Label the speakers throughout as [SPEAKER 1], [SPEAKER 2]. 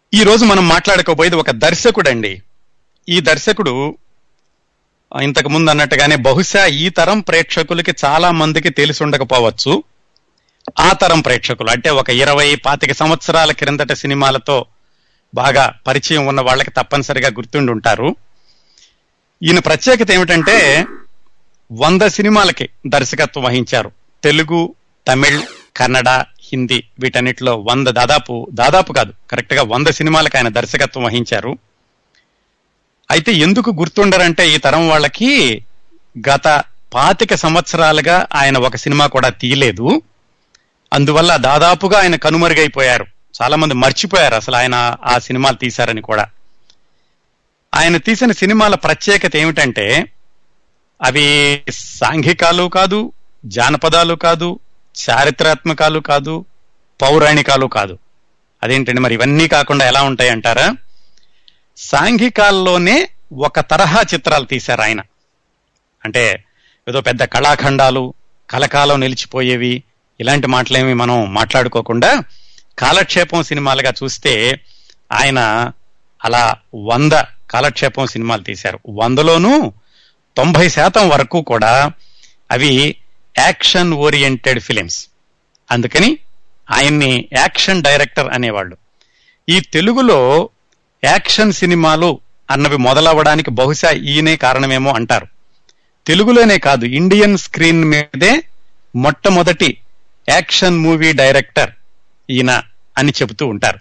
[SPEAKER 1] ఈ రోజు మనం మాట్లాడుకోబోయేది ఒక దర్శకుడు అండి ఈ దర్శకుడు ఆ, ఇంతకు ముందు అన్నట్టుగానే బహుశా ఈ తరం ప్రేక్షకులకి చాలా మందికి తెలిసి ఉండకపోవచ్చు ఆ తరం ప్రేక్షకులు అంటే ఒక ఇరవై పాతిక సంవత్సరాల క్రిందట సినిమాలతో బాగా పరిచయం ఉన్న వాళ్ళకి తప్పనిసరిగా గుర్తుండి ఉంటారు ఈయన ప్రత్యేకత ఏమిటంటే వంద సినిమాలకి దర్శకత్వం వహించారు తెలుగు తమిళ్ కన్నడ హిందీ వీటన్నిటిలో వంద దాదాపు దాదాపు కాదు కరెక్ట్ గా వంద సినిమాలకు ఆయన దర్శకత్వం వహించారు అయితే ఎందుకు గుర్తుండరంటే ఈ తరం వాళ్ళకి గత పాతిక సంవత్సరాలుగా ఆయన ఒక సినిమా కూడా తీయలేదు అందువల్ల దాదాపుగా ఆయన కనుమరుగైపోయారు చాలా మంది మర్చిపోయారు అసలు ఆయన ఆ సినిమాలు తీశారని కూడా ఆయన తీసిన సినిమాల ప్రత్యేకత ఏమిటంటే అవి సాంఘికాలు కాదు జానపదాలు కాదు చారిత్రాత్మకాలు కాదు పౌరాణికాలు కాదు అదేంటండి మరి ఇవన్నీ కాకుండా ఎలా ఉంటాయి అంటారా సాంఘికాల్లోనే ఒక తరహా చిత్రాలు తీశారు ఆయన అంటే ఏదో పెద్ద కళాఖండాలు కలకాలం నిలిచిపోయేవి ఇలాంటి మాటలేమి మనం మాట్లాడుకోకుండా కాలక్షేపం సినిమాలుగా చూస్తే ఆయన అలా వంద కాలక్షేపం సినిమాలు తీశారు వందలోనూ తొంభై శాతం వరకు కూడా అవి యాక్షన్ ఓరియంటెడ్ ఫిలిమ్స్ అందుకని ఆయన్ని యాక్షన్ డైరెక్టర్ అనేవాళ్ళు ఈ తెలుగులో యాక్షన్ సినిమాలు అన్నవి మొదలవ్వడానికి బహుశా ఈయనే కారణమేమో అంటారు తెలుగులోనే కాదు ఇండియన్ స్క్రీన్ మీదే మొట్టమొదటి యాక్షన్ మూవీ డైరెక్టర్ ఈయన అని చెబుతూ ఉంటారు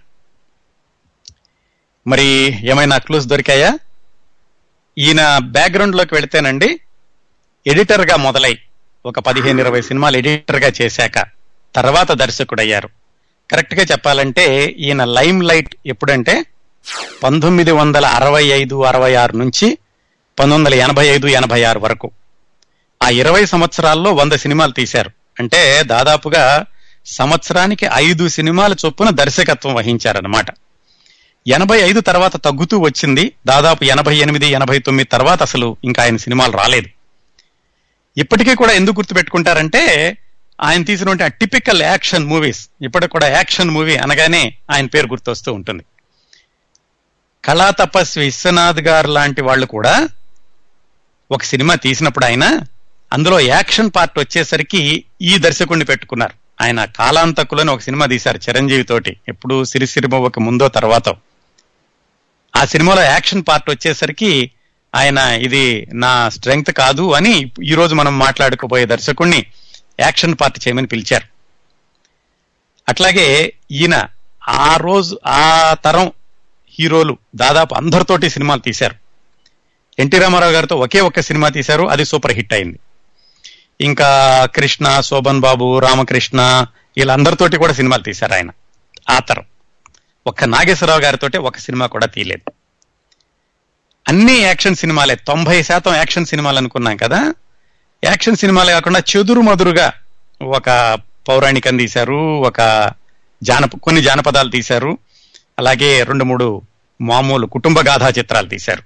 [SPEAKER 1] మరి ఏమైనా క్లూస్ దొరికాయా ఈయన బ్యాక్గ్రౌండ్ లోకి వెళితేనండి ఎడిటర్ గా మొదలై ఒక పదిహేను ఇరవై సినిమాలు ఎడిటర్ గా చేశాక తర్వాత దర్శకుడయ్యారు కరెక్ట్ గా చెప్పాలంటే ఈయన లైమ్ లైట్ ఎప్పుడంటే పంతొమ్మిది వందల అరవై ఐదు అరవై ఆరు నుంచి పంతొమ్మిది వందల ఎనభై ఐదు ఎనభై ఆరు వరకు ఆ ఇరవై సంవత్సరాల్లో వంద సినిమాలు తీశారు అంటే దాదాపుగా సంవత్సరానికి ఐదు సినిమాల చొప్పున దర్శకత్వం వహించారన్నమాట ఎనభై ఐదు తర్వాత తగ్గుతూ వచ్చింది దాదాపు ఎనభై ఎనిమిది ఎనభై తొమ్మిది తర్వాత అసలు ఇంకా ఆయన సినిమాలు రాలేదు ఇప్పటికీ కూడా ఎందుకు గుర్తుపెట్టుకుంటారంటే ఆయన తీసినటువంటి ఆ టిపికల్ యాక్షన్ మూవీస్ ఇప్పటికి కూడా యాక్షన్ మూవీ అనగానే ఆయన పేరు గుర్తొస్తూ ఉంటుంది కళా తపస్వి విశ్వనాథ్ గారు లాంటి వాళ్ళు కూడా ఒక సినిమా తీసినప్పుడు ఆయన అందులో యాక్షన్ పార్ట్ వచ్చేసరికి ఈ దర్శకుడిని పెట్టుకున్నారు ఆయన కాలాంతకులని ఒక సినిమా తీశారు చిరంజీవి తోటి ఎప్పుడు సిరిసిరిమవ్వకి ముందో తర్వాత ఆ సినిమాలో యాక్షన్ పార్ట్ వచ్చేసరికి ఆయన ఇది నా స్ట్రెంగ్త్ కాదు అని ఈ రోజు మనం మాట్లాడుకోబోయే దర్శకుడిని యాక్షన్ పార్ట్ చేయమని పిలిచారు అట్లాగే ఈయన ఆ రోజు ఆ తరం హీరోలు దాదాపు అందరితోటి సినిమాలు తీశారు ఎన్టీ రామారావు గారితో ఒకే ఒక్క సినిమా తీశారు అది సూపర్ హిట్ అయింది ఇంకా కృష్ణ శోభన్ బాబు రామకృష్ణ వీళ్ళందరితోటి కూడా సినిమాలు తీశారు ఆయన ఆ తరం ఒక్క నాగేశ్వరరావు గారితో ఒక సినిమా కూడా తీయలేదు అన్ని యాక్షన్ సినిమాలే తొంభై శాతం యాక్షన్ సినిమాలు అనుకున్నాం కదా యాక్షన్ సినిమాలే కాకుండా చెదురు మదురుగా ఒక పౌరాణికం తీశారు ఒక జానప కొన్ని జానపదాలు తీశారు అలాగే రెండు మూడు మామూలు కుటుంబ గాథా చిత్రాలు తీశారు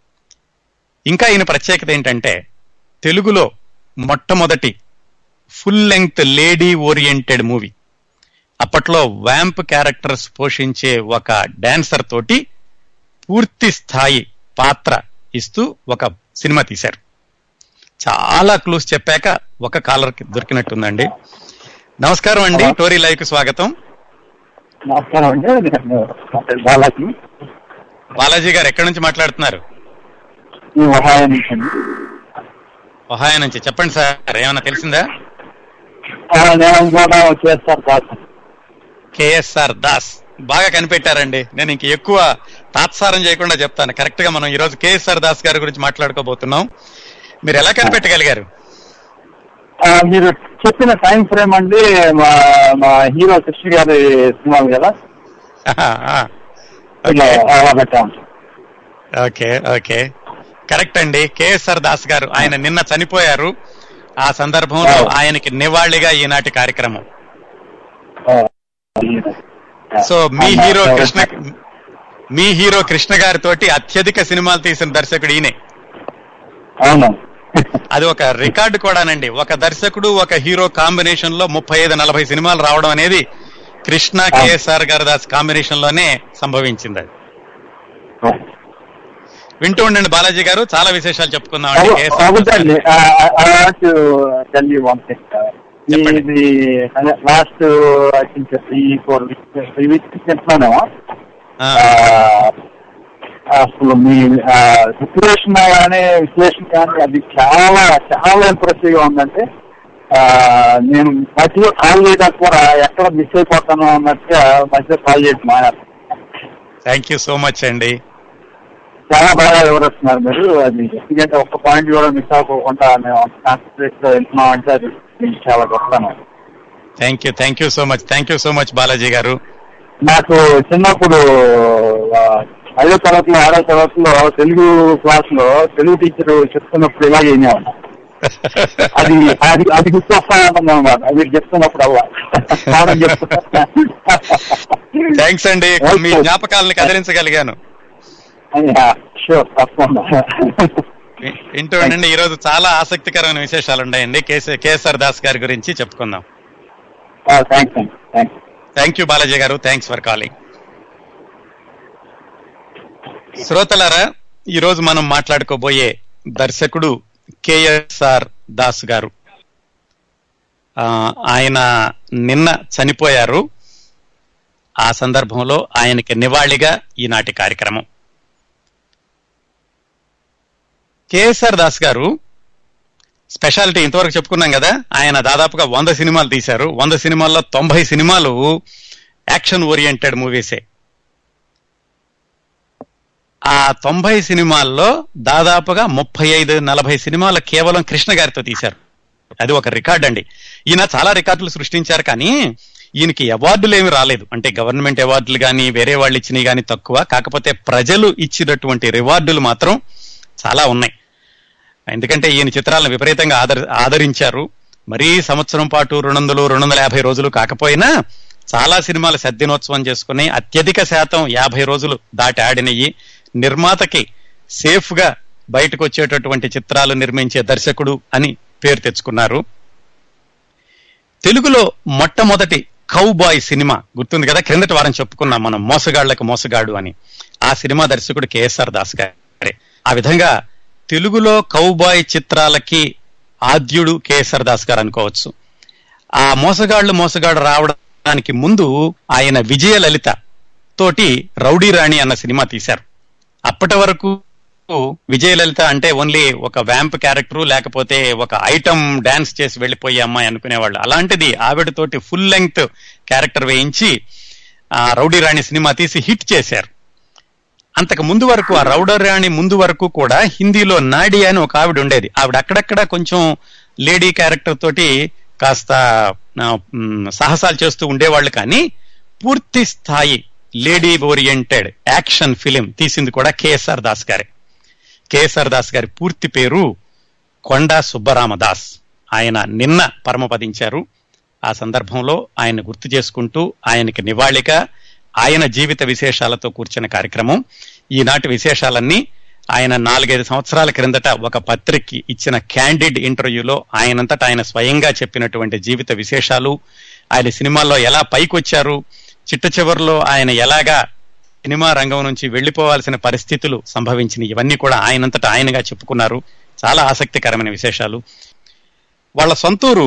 [SPEAKER 1] ఇంకా ఈయన ప్రత్యేకత ఏంటంటే తెలుగులో మొట్టమొదటి full length lady oriented movie అప్పట్లో వ్యాంప్ క్యారెక్టర్స్ పోషించే ఒక డాన్సర్ తోటి పూర్తి స్థాయి పాత్ర ఇస్తూ ఒక సినిమా తీశారు చాలా క్లూస్ చెప్పాక ఒక కాలర్ దొరికినట్టుందండి నమస్కారం అండి టోరీ లైవ్ కు స్వాగతం
[SPEAKER 2] నమస్కారం అండి నేను బాలాజీ
[SPEAKER 1] బాలాజీ గారు ఎక్కడి నుంచి మాట్లాడుతున్నారు
[SPEAKER 2] ఈ ఒహాయో నుంచి అండి
[SPEAKER 1] ఒహాయో నుంచి చెప్పండి సార్ ఏమైనా తెలిసిందా
[SPEAKER 2] ఆ, నేను కూడా చేస్తారు కాదు
[SPEAKER 1] కేఎస్ఆర్ దాస్ బాగా కనిపెట్టారండి నేను ఇంక ఎక్కువ తాత్సారం చేయకుండా చెప్తాను కరెక్ట్ గా మనం ఈ రోజు కేఎస్ఆర్ దాస్ గారి గురించి మాట్లాడుకోబోతున్నాం మీరు ఎలా కనిపెట్టగలిగారు
[SPEAKER 2] ఆ, మీరు చెప్పిన టైం ఫ్రేమ్ అండి మా మా హీరో కృష్ణ గారి సినిమాలు కదా
[SPEAKER 1] ఆహా, ఆ.
[SPEAKER 2] ఇలా
[SPEAKER 1] ఓకే
[SPEAKER 2] అలా పెట్టాం
[SPEAKER 1] ఓకే ఓకే కరెక్ట్ అండి కేఎస్ఆర్ దాస్ గారు ఆయన నిన్న చనిపోయారు ఆ సందర్భంలో
[SPEAKER 2] ఆ.
[SPEAKER 1] ఆయనకి నివాళిగా ఈనాటి కార్యక్రమం
[SPEAKER 2] ఆ,
[SPEAKER 1] సో మీ హీరో కృష్ణ మీ హీరో కృష్ణ గారితోటి అత్యధిక సినిమాలు తీసిన దర్శకుడు ఈయనే
[SPEAKER 2] అవును
[SPEAKER 1] అది ఒక రికార్డు కూడానండి ఒక దర్శకుడు ఒక హీరో కాంబినేషన్ లో ముప్పై ఐదు నలభై సినిమాలు రావడం అనేది కృష్ణ కేఎస్ఆర్ గారి దాస్ కాంబినేషన్ లోనే సంభవించింది అది వింటూ ఉండండి బాలాజీ గారు చాలా విశేషాలు చెప్పుకుందాం అండి కేఎస్ఆర్ దాస్ గారి.
[SPEAKER 2] అవునండి టెల్ యూ వన్ థింగ్
[SPEAKER 1] చెప్పండి.
[SPEAKER 2] ఇది last I think three four weeks three weeks చెప్తున్నానేమో
[SPEAKER 1] ఆ,
[SPEAKER 2] ఆ, అసలు మీ సిచ్యువేషన్ కానీ విశ్లేషణ కానీ అది చాలా చాలా ఇంప్రెసివ్ గా ఉందంటే ఆ, నేను మధ్యలో కాల్ చేయడానికి కూడా ఎక్కడ మిస్ అయిపోతాను అన్నట్టుగా మధ్యలో కాల్ చేయడం మానేస్తాను
[SPEAKER 1] థ్యాంక్ యూ సో మచ్ అండి
[SPEAKER 2] చాలా బాగా వివరిస్తున్నారు మీరు అది ఎందుకంటే ఒక్క పాయింట్ కూడా మిస్ అవ్వకుండా మేము కాన్సన్ట్రేట్ గా వెళ్తున్నాం అంటే అది మీకు చాలా గొప్పతనం
[SPEAKER 1] thank you thank you so much thank you so much Balaji గారు
[SPEAKER 2] నాకు చిన్నప్పుడు ఆ, ఐదో తరగతిలో ఆరో తరగతిలో తెలుగు క్లాస్ లో తెలుగు టీచర్ చెప్తున్నప్పుడు ఇలా చేయాలి అది అది అది గుర్తొస్తా ఉంటుంది అనమాట మీరు చెప్తున్నప్పుడు అవ్వ పాఠం చెప్తున్నా
[SPEAKER 1] థ్యాంక్స్ అండి మీ జ్ఞాపకాలను కదిలించగలిగాను
[SPEAKER 2] షూర్ తప్పకుండా
[SPEAKER 1] వి- వింటూ ఉండండి ఈ రోజు చాలా ఆసక్తికరమైన విశేషాలు ఉన్నాయండి కేసీ- కేఎస్ఆర్ దాస్ గారి గురించి చెప్పుకుందాం
[SPEAKER 2] థ్యాంక్స్ అండి థ్యాంక్స్
[SPEAKER 1] థ్యాంక్ యూ బాలాజీ గారు థ్యాంక్స్ ఫర్ కాలింగ్ శ్రోతలారా ఈ రోజు మనం మాట్లాడుకోబోయే దర్శకుడు కేఎస్ఆర్ దాస్ గారు ఆ, ఆయన నిన్న చనిపోయారు ఆ సందర్భంలో ఆయనకి నివాళిగా ఈనాటి కార్యక్రమం కేఎస్ఆర్ దాస్ గారు స్పెషాలిటీ ఇంతవరకు చెప్పుకున్నాం కదా ఆయన దాదాపుగా వంద సినిమాలు తీశారు వంద సినిమాల్లో తొంభై సినిమాలు యాక్షన్ ఓరియంటెడ్ మూవీసే ఆ తొంభై సినిమాల్లో దాదాపుగా ముప్పై ఐదు నలభై సినిమాలు కేవలం కృష్ణ గారితో తీశారు అది ఒక రికార్డ్ అండి ఈయన చాలా రికార్డులు సృష్టించారు కానీ ఈయనకి అవార్డులు ఏమి రాలేదు అంటే గవర్నమెంట్ అవార్డులు కానీ వేరే వాళ్ళు ఇచ్చినవి కానీ తక్కువ కాకపోతే ప్రజలు ఇచ్చినటువంటి రివార్డులు మాత్రం చాలా ఉన్నాయి ఎందుకంటే ఈయన చిత్రాలను విపరీతంగా ఆదర ఆదరించారు మరీ సంవత్సరం పాటు రెండు వందలు రెండు వందల యాభై రోజులు కాకపోయినా చాలా సినిమాలు సద్దినోత్సవం చేసుకుని అత్యధిక శాతం యాభై రోజులు దాటి ఆడినయి నిర్మాతకి సేఫ్ గా బయటకు వచ్చేటటువంటి చిత్రాలు నిర్మించే దర్శకుడు అని పేరు తెచ్చుకున్నారు తెలుగులో మొట్టమొదటి కౌ బాయ్ సినిమా గుర్తుంది కదా క్రిందటి వారం చెప్పుకున్నాం మనం మోసగాళ్లకు మోసగాడు అని ఆ సినిమా దర్శకుడు కేఎస్ఆర్ దాస్ గారే ఆ విధంగా తెలుగులో కౌబాయ్ చిత్రాలకి ఆద్యుడు కేఎస్ఆర్ దాస్ గారు అనుకోవచ్చు ఆ మోసగాళ్ళు మోసగాడు రావడానికి ముందు ఆయన విజయలలిత తోటి రౌడీ రాణి అన్న సినిమా తీశారు అప్పటి వరకు విజయలలిత అంటే ఓన్లీ ఒక వ్యాంప్ క్యారెక్టర్ లేకపోతే ఒక ఐటమ్ డాన్స్ చేసి వెళ్ళిపోయే అమ్మాయి అనుకునేవాళ్ళు అలాంటిది ఆవిడతోటి ఫుల్ లెంగ్త్ క్యారెక్టర్ వేయించి ఆ రౌడీ రాణి సినిమా తీసి హిట్ చేశారు అంతకు ముందు వరకు ఆ రౌడర్ రాణి ముందు వరకు కూడా హిందీలో నాడి అని ఒక ఆవిడ ఉండేది ఆవిడ అక్కడక్కడ కొంచెం లేడీ క్యారెక్టర్ తోటి కాస్త ఆ, మ్, సాహసాలు చేస్తూ ఉండేవాళ్ళు కానీ పూర్తి స్థాయి లేడీ ఓరియంటెడ్ యాక్షన్ ఫిలిం తీసింది కూడా కేఎస్ఆర్ దాస్ గారే కేఎస్ఆర్ దాస్ గారి పూర్తి పేరు కొండా సుబ్బరామదాస్ ఆయన నిన్న పరమపదించారు ఆ సందర్భంలో ఆయన గుర్తు చేసుకుంటూ ఆయనకి నివాళిగా ఆయన జీవిత విశేషాలతో కూర్చున్న కార్యక్రమం ఈనాటి విశేషాలన్నీ ఆయన నాలుగైదు సంవత్సరాల క్రిందట ఒక పత్రికకి ఇచ్చిన క్యాండిడ్ ఇంటర్వ్యూలో ఆయనంతటా ఆయన స్వయంగా చెప్పినటువంటి జీవిత విశేషాలు ఆయన సినిమాల్లో ఎలా పైకొచ్చారు చిట్ట చివరిలో ఆయన ఎలాగా సినిమా రంగం నుంచి వెళ్లిపోవాల్సిన పరిస్థితులు సంభవించినవి ఇవన్నీ కూడా ఆయనంతటా ఆయనగా చెప్పుకున్నారు చాలా ఆసక్తికరమైన విశేషాలు వాళ్ళ సొంతూరు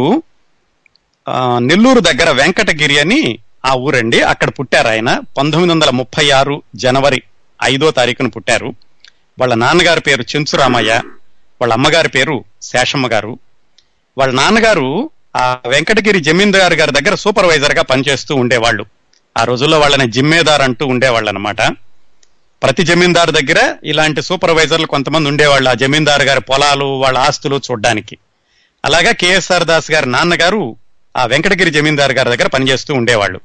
[SPEAKER 1] ఆ, నెల్లూరు దగ్గర వెంకటగిరి అని ఆ ఊరండి అక్కడ పుట్టారు ఆయన పంతొమ్మిది వందల ముప్పై ఆరు జనవరి ఐదో తారీఖున పుట్టారు వాళ్ళ నాన్నగారి పేరు చెంచురామయ్య వాళ్ళ అమ్మగారి పేరు శేషమ్మ గారు వాళ్ళ నాన్నగారు ఆ వెంకటగిరి జమీందారు గారి దగ్గర సూపర్వైజర్ గా పనిచేస్తూ ఉండేవాళ్ళు ఆ రోజుల్లో వాళ్ళని జిమ్మేదార్ అంటూ ఉండేవాళ్ళు అనమాట ప్రతి జమీందారు దగ్గర ఇలాంటి సూపర్వైజర్లు కొంతమంది ఉండేవాళ్ళు ఆ జమీందారు గారి పొలాలు వాళ్ళ ఆస్తులు చూడడానికి అలాగా కేఎస్ఆర్ దాస్ గారి నాన్నగారు ఆ వెంకటగిరి జమీందారు గారి దగ్గర పనిచేస్తూ ఉండేవాళ్ళు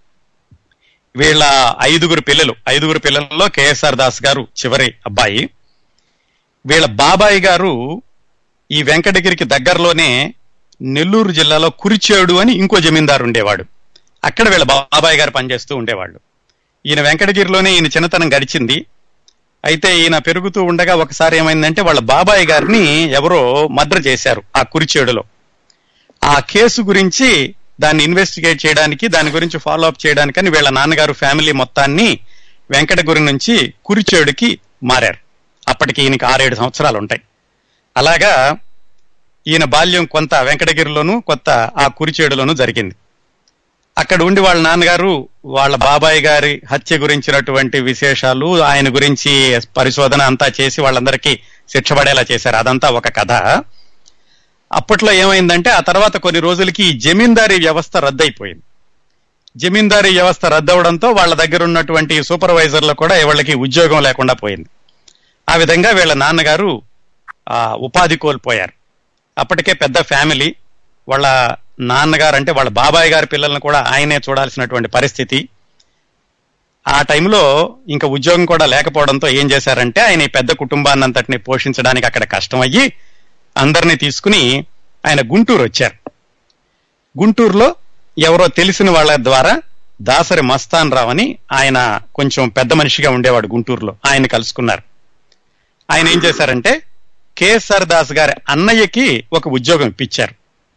[SPEAKER 1] వీళ్ళ ఐదుగురు పిల్లలు ఐదుగురు పిల్లల్లో కేఎస్ఆర్ దాస్ గారు చివరి అబ్బాయి వీళ్ళ బాబాయ్ గారు ఈ వెంకటగిరికి దగ్గరలోనే నెల్లూరు జిల్లాలో కురిచేడు అని ఇంకో జమీందారు ఉండేవాడు అక్కడ వీళ్ళ బాబాయ్ గారు పనిచేస్తూ ఉండేవాళ్ళు ఈయన వెంకటగిరిలోనే ఈయన చిన్నతనం గడిచింది అయితే ఈయన పెరుగుతూ ఉండగా ఒకసారి ఏమైందంటే వాళ్ళ బాబాయ్ గారిని ఎవరో మర్డర్ చేశారు ఆ కురిచేడులో ఆ కేసు గురించి దాన్ని ఇన్వెస్టిగేట్ చేయడానికి దాని గురించి ఫాలో అప్ చేయడానికని వీళ్ళ నాన్నగారు ఫ్యామిలీ మొత్తాన్ని వెంకటగురి నుంచి కురిచేడుకి మారారు అప్పటికి ఈయనకి ఆరేడు సంవత్సరాలు ఉంటాయి అలాగా ఈయన బాల్యం కొంత వెంకటగిరిలోను కొత్త ఆ కురిచేడులోను జరిగింది అక్కడ ఉండి వాళ్ళ నాన్నగారు వాళ్ళ బాబాయ్ గారి హత్య గురించినటువంటి విశేషాలు ఆయన గురించి పరిశోధన అంతా చేసి వాళ్ళందరికీ శిక్ష పడేలా చేశారు అదంతా ఒక కథ అప్పట్లో ఏమైందంటే ఆ తర్వాత కొన్ని రోజులకి ఈ జమీందారీ వ్యవస్థ రద్దయిపోయింది జమీందారీ వ్యవస్థ రద్దవడంతో వాళ్ళ దగ్గర ఉన్నటువంటి సూపర్వైజర్లు కూడా ఎవరికి ఉద్యోగం లేకుండా పోయింది ఆ విధంగా వీళ్ళ నాన్నగారు ఆ ఉపాధి కోల్పోయారు అప్పటికే పెద్ద ఫ్యామిలీ వాళ్ళ నాన్నగారు అంటే వాళ్ళ బాబాయ్ గారి పిల్లల్ని కూడా ఆయనే చూడాల్సినటువంటి పరిస్థితి ఆ టైంలో ఇంకా ఉద్యోగం కూడా లేకపోవడంతో ఏం చేశారంటే ఆయన ఈ పెద్ద కుటుంబాన్ని అంతటిని పోషించడానికి అక్కడ కష్టం అయ్యి అందరినీ తీసుకుని ఆయన గుంటూరు వచ్చారు గుంటూరులో ఎవరో తెలిసిన వాళ్ళ ద్వారా దాసరి మస్తాన్ రావు అని ఆయన కొంచెం పెద్ద మనిషిగా ఉండేవాడు గుంటూరులో ఆయన కలుసుకున్నారు ఆయన ఏం చేశారంటే కేఎస్ఆర్ దాస్ గారి అన్నయ్యకి ఒక ఉద్యోగం ఇప్పించారు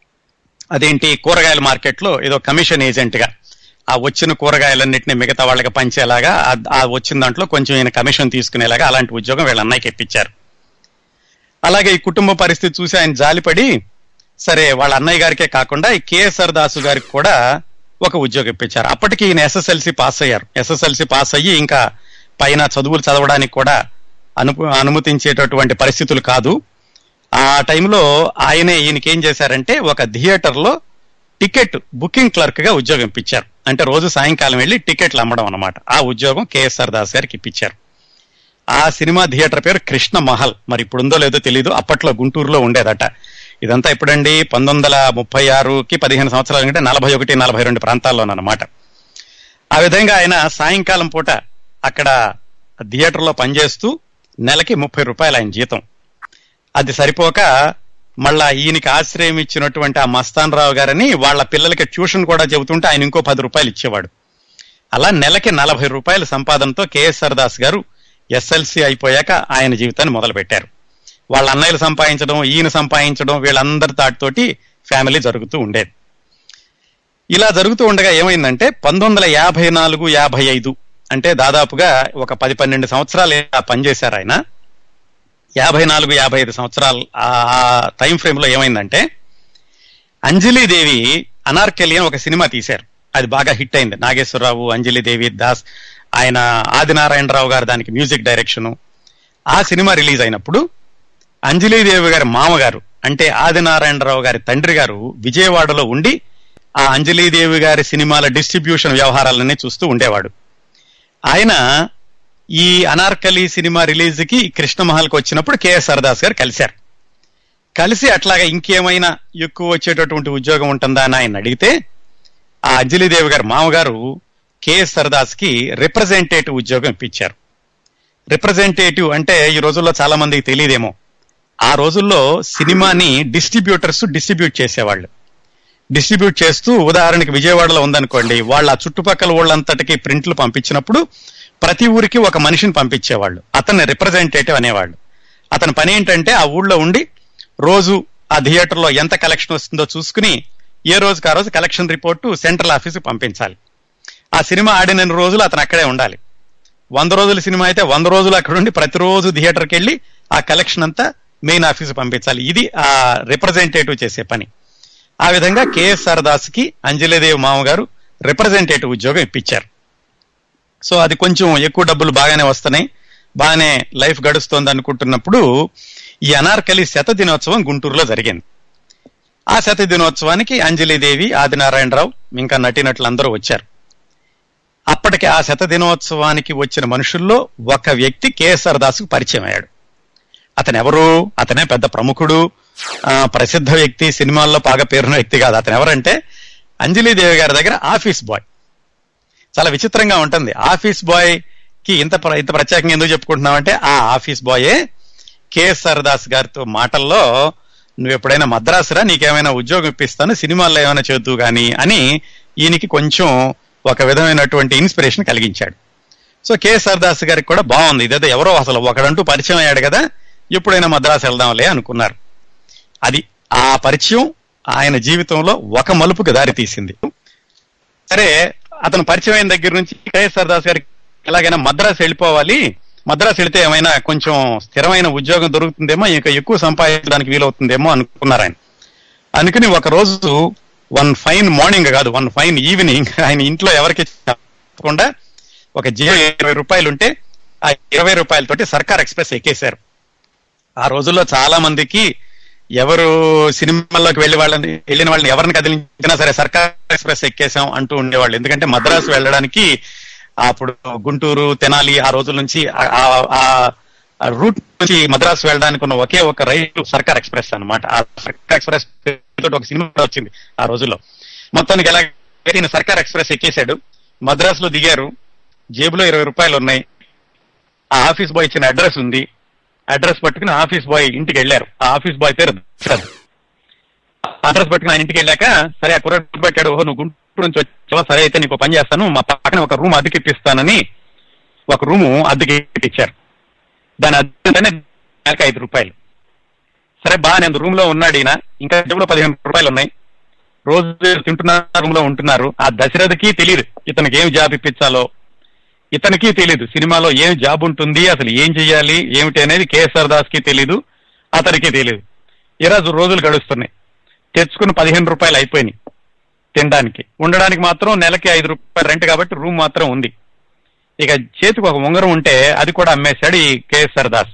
[SPEAKER 1] అదేంటి కూరగాయల మార్కెట్లో ఏదో కమిషన్ ఏజెంట్ గా ఆ వచ్చిన కూరగాయలన్నింటినీ మిగతా వాళ్ళకి పంచేలాగా ఆ- ఆ వచ్చిన దాంట్లో కొంచెం ఈయన కమిషన్ తీసుకునేలాగా అలాంటి ఉద్యోగం వీళ్ళ అన్నయ్యకి ఇప్పించారు అలాగే ఈ కుటుంబ పరిస్థితి చూసి ఆయన జాలిపడి సరే వాళ్ళ అన్నయ్య గారికే కాకుండా ఈ కేఎస్ఆర్ దాసు గారికి కూడా ఒక ఉద్యోగం ఇప్పించారు అప్పటికి ఈయన ఎస్ఎస్ఎల్సి పాస్ అయ్యారు ఎస్ఎస్ఎల్సి పాస్ అయ్యి ఇంకా పైన చదువులు చదవడానికి కూడా అను అనుమతించేటటువంటి పరిస్థితులు కాదు ఆ టైంలో ఆయనే ఈయనకి ఏం చేశారంటే ఒక థియేటర్ లో టికెట్ బుకింగ్ క్లర్క్ గా ఉద్యోగం ఇప్పించారు అంటే రోజు సాయంకాలం వెళ్ళి టికెట్లు అమ్మడం అన్నమాట ఆ ఉద్యోగం కేఎస్ఆర్ దాస్ గారికి ఇప్పించారు ఆ సినిమా థియేటర్ పేరు కృష్ణ మహల్ మరి ఇప్పుడు ఉందో లేదో తెలియదు అప్పట్లో గుంటూరులో ఉండేదట ఇదంతా ఎప్పుడండి పంతొమ్మిది వందల ముప్పై ఆరుకి పదిహేను సంవత్సరాల కంటే నలభై ఒకటి నలభై రెండు ప్రాంతాల్లోనమాట ఆ విధంగా ఆయన సాయంకాలం పూట అక్కడ థియేటర్లో పనిచేస్తూ నెలకి ముప్పై రూపాయలు ఆయన జీతం అది సరిపోక మళ్ళా ఈయనకి ఆశ్రయం ఇచ్చినటువంటి ఆ మస్తాన్ రావు గారని వాళ్ళ పిల్లలకి ట్యూషన్ కూడా చెబుతుంటే ఆయన ఇంకో పది రూపాయలు ఇచ్చేవాడు అలా నెలకి నలభై రూపాయల సంపాదనతో కేఎస్ఆర్ దాస్ గారు ఎస్ఎల్సి అయిపోయాక ఆయన జీవితాన్ని మొదలు పెట్టారు వాళ్ళ అన్నయ్యలు సంపాదించడం ఈయన సంపాదించడం వీళ్ళందరి తాటితోటి ఫ్యామిలీ జరుగుతూ ఉండేది ఇలా జరుగుతూ ఉండగా ఏమైందంటే పంతొమ్మిది వందల యాభై నాలుగు యాభై ఐదు అంటే దాదాపుగా ఒక పది పన్నెండు సంవత్సరాలు ఇలా పనిచేశారు ఆయన యాభై నాలుగు యాభై ఐదు సంవత్సరాలు ఆ టైం ఫ్రేమ్ లో ఏమైందంటే అంజలీదేవి అనార్కెలి అని ఒక సినిమా తీశారు అది బాగా హిట్ అయింది నాగేశ్వరరావు అంజలిదేవి దాస్ ఆయన ఆదినారాయణరావు గారు దానికి మ్యూజిక్ డైరెక్షన్ ఆ సినిమా రిలీజ్ అయినప్పుడు అంజలీదేవి గారి మామగారు అంటే ఆదినారాయణరావు గారి తండ్రి గారు విజయవాడలో ఉండి ఆ అంజలీదేవి గారి సినిమాల డిస్ట్రిబ్యూషన్ వ్యవహారాలన్నీ చూస్తూ ఉండేవాడు ఆయన ఈ అనార్కలి సినిమా రిలీజ్ కి కృష్ణమహల్కి వచ్చినప్పుడు కేఎస్ఆర్ దాస్ గారు కలిశారు కలిసి అట్లాగా ఇంకేమైనా ఎక్కువ వచ్చేటటువంటి ఉద్యోగం ఉంటుందా అని ఆయన అడిగితే ఆ అంజలిదేవి గారి మామగారు కేఎస్ఆర్ దాస్ కి రిప్రజెంటేటివ్ ఉద్యోగం ఇప్పించారు రిప్రజెంటేటివ్ అంటే ఈ రోజుల్లో చాలా మందికి తెలియదేమో ఆ రోజుల్లో సినిమాని డిస్ట్రిబ్యూటర్స్ డిస్ట్రిబ్యూట్ చేసేవాళ్ళు డిస్ట్రిబ్యూట్ చేస్తూ ఉదాహరణకి విజయవాడలో ఉందనుకోండి వాళ్ళ ఆ చుట్టుపక్కల ఊళ్ళంతటికి ప్రింట్లు పంపించినప్పుడు ప్రతి ఊరికి ఒక మనిషిని పంపించేవాళ్ళు అతన్ని రిప్రజెంటేటివ్ అనేవాళ్ళు అతని పని ఏంటంటే ఆ ఊళ్ళో ఉండి రోజు ఆ థియేటర్లో ఎంత కలెక్షన్ వస్తుందో చూసుకుని ఏ రోజుకి ఆ రోజు కలెక్షన్ రిపోర్టు సెంట్రల్ ఆఫీస్కి పంపించాలి ఆ సినిమా ఆడిన రోజులు అతను అక్కడే ఉండాలి వంద రోజుల సినిమా అయితే వంద రోజులు అక్కడ ఉండి ప్రతిరోజు థియేటర్కి వెళ్ళి ఆ కలెక్షన్ అంతా మెయిన్ ఆఫీస్ పంపించాలి ఇది ఆ రిప్రజెంటేటివ్ చేసే పని ఆ విధంగా కేఎస్ఆర్ దాస్ కి అంజలిదేవి మామగారు రిప్రజెంటేటివ్ ఉద్యోగం ఇప్పించారు సో అది కొంచెం ఎక్కువ డబ్బులు బాగానే వస్తున్నాయి బాగానే లైఫ్ గడుస్తోంది అనుకుంటున్నప్పుడు ఈ అనార్కలి శత దినోత్సవం గుంటూరులో జరిగింది ఆ శత దినోత్సవానికి అంజలిదేవి ఆదినారాయణరావు ఇంకా నటినట్లు అందరూ వచ్చారు అప్పటికి ఆ శత దినోత్సవానికి వచ్చిన మనుషుల్లో ఒక వ్యక్తి కేఎస్ఆర్ దాస్కు పరిచయం అయ్యాడు అతను ఎవరు అతనే పెద్ద ప్రముఖుడు ఆ, ప్రసిద్ధ వ్యక్తి సినిమాల్లో బాగా పేరున్న వ్యక్తి కాదు అతను ఎవరంటే అంజలిదేవి గారి దగ్గర ఆఫీస్ బాయ్ చాలా విచిత్రంగా ఉంటుంది ఆఫీస్ బాయ్ కి ఇంత ప్ర- ఇంత ప్రత్యేకంగా ఎందుకు చెప్పుకుంటున్నామంటే ఆ ఆఫీస్ బాయే కేఎస్ఆర్ దాస్ గారితో మాటల్లో నువ్వు ఎప్పుడైనా మద్రాసురా నీకేమైనా ఉద్యోగం ఇప్పిస్తాను సినిమాల్లో ఏమైనా చేద్దు గాని అని ఈయనకి కొంచెం ఒక విధమైనటువంటి ఇన్స్పిరేషన్ కలిగించాడు సో కేఎస్ఆర్ దాస్ గారికి కూడా బాగుంది ఇదేదో ఎవరో అసలు ఒకడంటూ పరిచయం అయ్యాడు కదా ఎప్పుడైనా మద్రాసు వెళ్దాంలే అనుకున్నారు అది ఆ పరిచయం ఆయన జీవితంలో ఒక మలుపుకు దారి తీసింది సరే అతను పరిచయం అయిన దగ్గర నుంచి కేఎస్ఆర్ దాస్ గారికి ఎలాగైనా మద్రాసు వెళ్ళిపోవాలి మద్రాసు వెళితే ఏమైనా కొంచెం స్థిరమైన ఉద్యోగం దొరుకుతుందేమో ఇంకా ఎక్కువ సంపాదించడానికి వీలవుతుందేమో అనుకున్నారు ఆయన అనుకుని ఒక రోజు వన్ ఫైన్ మార్నింగ్ కాదు వన్ ఫైన్ ఈవినింగ్ ఆయన ఇంట్లో ఎవరికి చెప్పకుండా ఒక జియో ఇరవై రూపాయలు ఉంటే ఆ ఇరవై రూపాయలతోటి సర్కార్ ఎక్స్ప్రెస్ ఎక్కేశారు ఆ రోజుల్లో చాలా మందికి ఎవరు సినిమాల్లోకి వెళ్ళి వాళ్ళని వెళ్ళిన వాళ్ళని ఎవరిని కదిలించినా సరే సర్కార్ ఎక్స్ప్రెస్ ఎక్కేసాం అంటూ ఉండేవాళ్ళు ఎందుకంటే మద్రాసు వెళ్ళడానికి అప్పుడు గుంటూరు తెనాలి ఆ రోజుల నుంచి ఆ- ఆ- ఆ రూట్ నుంచి మద్రాసు వెళ్ళడానికి ఉన్న ఒకే ఒక రైలు సర్కార్ ఎక్స్ప్రెస్ అన్నమాట ఆ సర్కార్ ఎక్స్ప్రెస్ తోటి ఒక సినిమా వచ్చింది ఆ రోజుల్లో మొత్తానికి ఎలా ఈయన సర్కార్ ఎక్స్ప్రెస్ ఎక్కేశాడు మద్రాసులో దిగారు జేబులో ఇరవై రూపాయలు ఉన్నాయి ఆ ఆఫీస్ బాయ్ ఇచ్చిన అడ్రస్ ఉంది అడ్రస్ పట్టుకుని ఆఫీస్ బాయ్ ఇంటికి వెళ్ళారు ఆ ఆఫీస్ బాయ్ పేరు దశరథ్ అడ్రస్ పట్టుకుని ఆయన ఇంటికి వెళ్ళాక సరే ఆ కుర్రాడు పెట్టాడు ఓహో నువ్వు గుంటూరు నుంచి వచ్చావా సరే అయితే నీకు పని చేస్తాను మా పక్కన ఒక రూమ్ అద్దెకి ఇప్పిస్తానని ఒక రూము అద్దెకి ఇచ్చారు దాని అద్దె నెలకి ఐదు రూపాయలు సరే బా నేను రూమ్ లో ఉన్నాడు ఈయన ఇంకా జేబులో పదిహేను రూపాయలు ఉన్నాయి రోజు తింటున్న రూమ్ లో ఉంటున్నారు ఆ దశరథకి తెలియదు ఇతనికి ఏం జాబ్ ఇప్పించాలో ఇతనికి తెలియదు సినిమాలో ఏం జాబ్ ఉంటుంది అసలు ఏం చెయ్యాలి ఏమిటి అనేది కేఎస్ఆర్ దాస్ కి తెలీదు అతనికి తెలియదు ఈ రోజు రోజులు గడుస్తున్నాయి తెచ్చుకున్న పదిహేను రూపాయలు అయిపోయినాయి తినడానికి ఉండడానికి మాత్రం నెలకి ఐదు రూపాయలు రెంట్ కాబట్టి రూమ్ మాత్రం ఉంది ఇక చేతికి ఒక ఉంగరం ఉంటే అది కూడా అమ్మేశాడు ఈ కేఎస్ఆర్ దాస్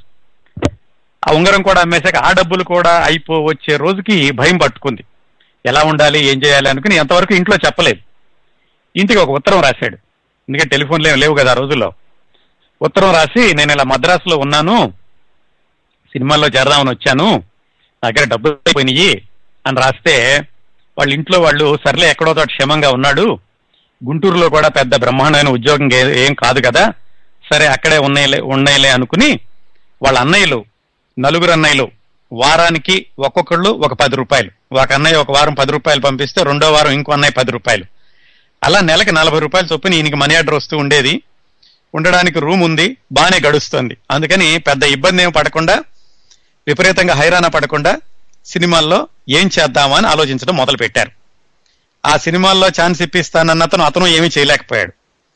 [SPEAKER 1] ఆ ఉంగరం కూడా అమ్మేశాక ఆ డబ్బులు కూడా అయిపో వచ్చే రోజుకి భయం పట్టుకుంది ఎలా ఉండాలి ఏం చేయాలి అనుకుని ఎంతవరకు ఇంట్లో చెప్పలేదు ఇంటికి ఒక ఉత్తరం రాశాడు ఎందుకంటే టెలిఫోన్లు ఏమి లేవు కదా ఆ రోజుల్లో ఉత్తరం రాసి నేను ఇలా మద్రాసులో ఉన్నాను సినిమాల్లో చేరదామని వచ్చాను నా దగ్గర డబ్బులు అయిపోయినాయి అని రాస్తే వాళ్ళ ఇంట్లో వాళ్ళు సర్లే ఎక్కడో చోట క్షేమంగా ఉన్నాడు గుంటూరులో కూడా పెద్ద బ్రహ్మాండమైన ఉద్యోగం ఏ- ఏం కాదు కదా సరే అక్కడే ఉన్నాయిలే ఉన్నాయిలే అనుకుని వాళ్ళ అన్నయ్యలు నలుగురు అన్నయ్యలు వారానికి ఒక్కొక్కళ్ళు ఒక పది రూపాయలు ఒక అన్నయ్య ఒక వారం పది రూపాయలు పంపిస్తే రెండో వారం ఇంకో అన్నయ్య పది రూపాయలు అలా నెలకి నలభై రూపాయలు చొప్పున ఈయనకి మనీ ఆర్డర్ వస్తూ ఉండేది ఉండడానికి రూమ్ ఉంది బాగానే గడుస్తుంది అందుకని పెద్ద ఇబ్బంది ఏమి పడకుండా విపరీతంగా హైరాణ పడకుండా సినిమాల్లో ఏం చేద్దామా అని ఆలోచించడం మొదలు పెట్టారు ఆ సినిమాల్లో ఛాన్స్ ఇప్పిస్తానన్న అతను అతను ఏమీ చేయలేకపోయాడు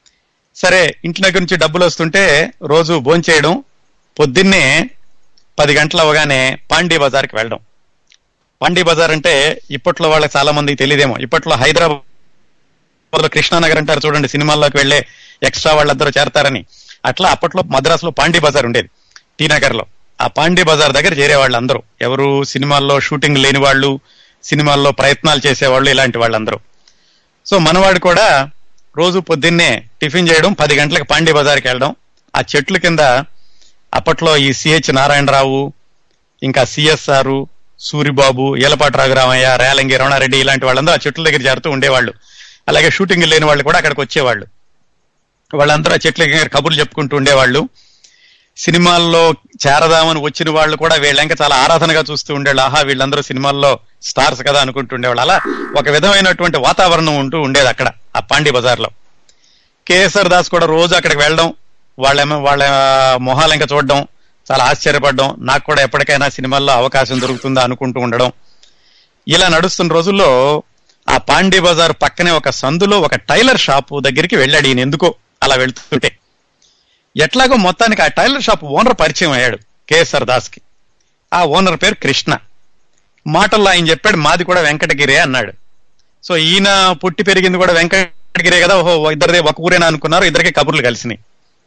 [SPEAKER 1] సరే ఇంటి దగ్గర నుంచి డబ్బులు వస్తుంటే రోజు భోంచేయడం పొద్దున్నే పది గంటలు అవగానే పాండీ బజార్కి వెళ్ళడం పాండీ బజార్ అంటే ఇప్పట్లో వాళ్ళకి చాలా మందికి తెలియదేమో ఇప్పట్లో హైదరాబాద్ లో కృష్ణానగర్ అంటారు చూడండి సినిమాల్లోకి వెళ్లే ఎక్స్ట్రా వాళ్ళందరూ చేరతారని అట్లా అప్పట్లో మద్రాసులో పాండీ బజార్ ఉండేది టీ నగర్ లో ఆ పాండీ బజార్ దగ్గర చేరేవాళ్ళు అందరూ ఎవరు సినిమాల్లో షూటింగ్ లేని వాళ్ళు సినిమాల్లో ప్రయత్నాలు చేసేవాళ్ళు ఇలాంటి వాళ్ళందరూ సో మనవాడు కూడా రోజు పొద్దున్నే టిఫిన్ చేయడం పది గంటలకు పాండీ బజార్కి వెళ్ళడం ఆ చెట్ల కింద అప్పట్లో ఈ సిహెచ్ నారాయణరావు ఇంకా సిఎస్ఆర్ సూరిబాబు ఏలపాటి రఘురామయ్య రేలంగి రమణారెడ్డి ఇలాంటి వాళ్ళందరూ ఆ చెట్ల దగ్గర చేరుతూ ఉండేవాళ్ళు అలాగే షూటింగ్ లేని వాళ్ళు కూడా అక్కడికి వచ్చేవాళ్ళు వాళ్ళందరూ ఆ చెట్ల దగ్గర కబుర్లు చెప్పుకుంటూ ఉండేవాళ్ళు సినిమాల్లో చేరదామని వచ్చిన వాళ్ళు కూడా వీళ్ళంక చాలా ఆరాధనగా చూస్తూ ఉండేవాళ్ళు ఆహా వీళ్ళందరూ సినిమాల్లో స్టార్స్ కదా అనుకుంటుండేవాళ్ళు అలా ఒక విధమైనటువంటి వాతావరణం ఉంటూ ఉండేది అక్కడ ఆ పాండి బజార్ లో కేఎస్ఆర్ దాస్ కూడా రోజు అక్కడికి వెళ్ళడం వాళ్ళ వాళ్ళ మొహాలు ఇంకా చూడడం చాలా ఆశ్చర్యపడడం నాకు కూడా ఎప్పటికైనా సినిమాల్లో అవకాశం దొరుకుతుందా అనుకుంటూ ఉండడం ఇలా నడుస్తున్న రోజుల్లో ఆ పాండీ బజార్ పక్కనే ఒక సందులో ఒక టైలర్ షాపు దగ్గరికి వెళ్ళాడు ఈయన ఎందుకో అలా వెళ్తుంటే ఎట్లాగో మొత్తానికి ఆ టైలర్ షాప్ ఓనర్ పరిచయం అయ్యాడు కేఎస్ఆర్ దాస్ కి ఆ ఓనర్ పేరు కృష్ణ మాటల్లో ఆయన చెప్పాడు మాది కూడా వెంకటగిరే అన్నాడు సో ఈయన పుట్టి పెరిగింది కూడా వెంకటగిరే కదా ఓహో ఇద్దరిదే ఒక ఊరేనా అనుకున్నారు ఇద్దరికి కబుర్లు కలిసినాయి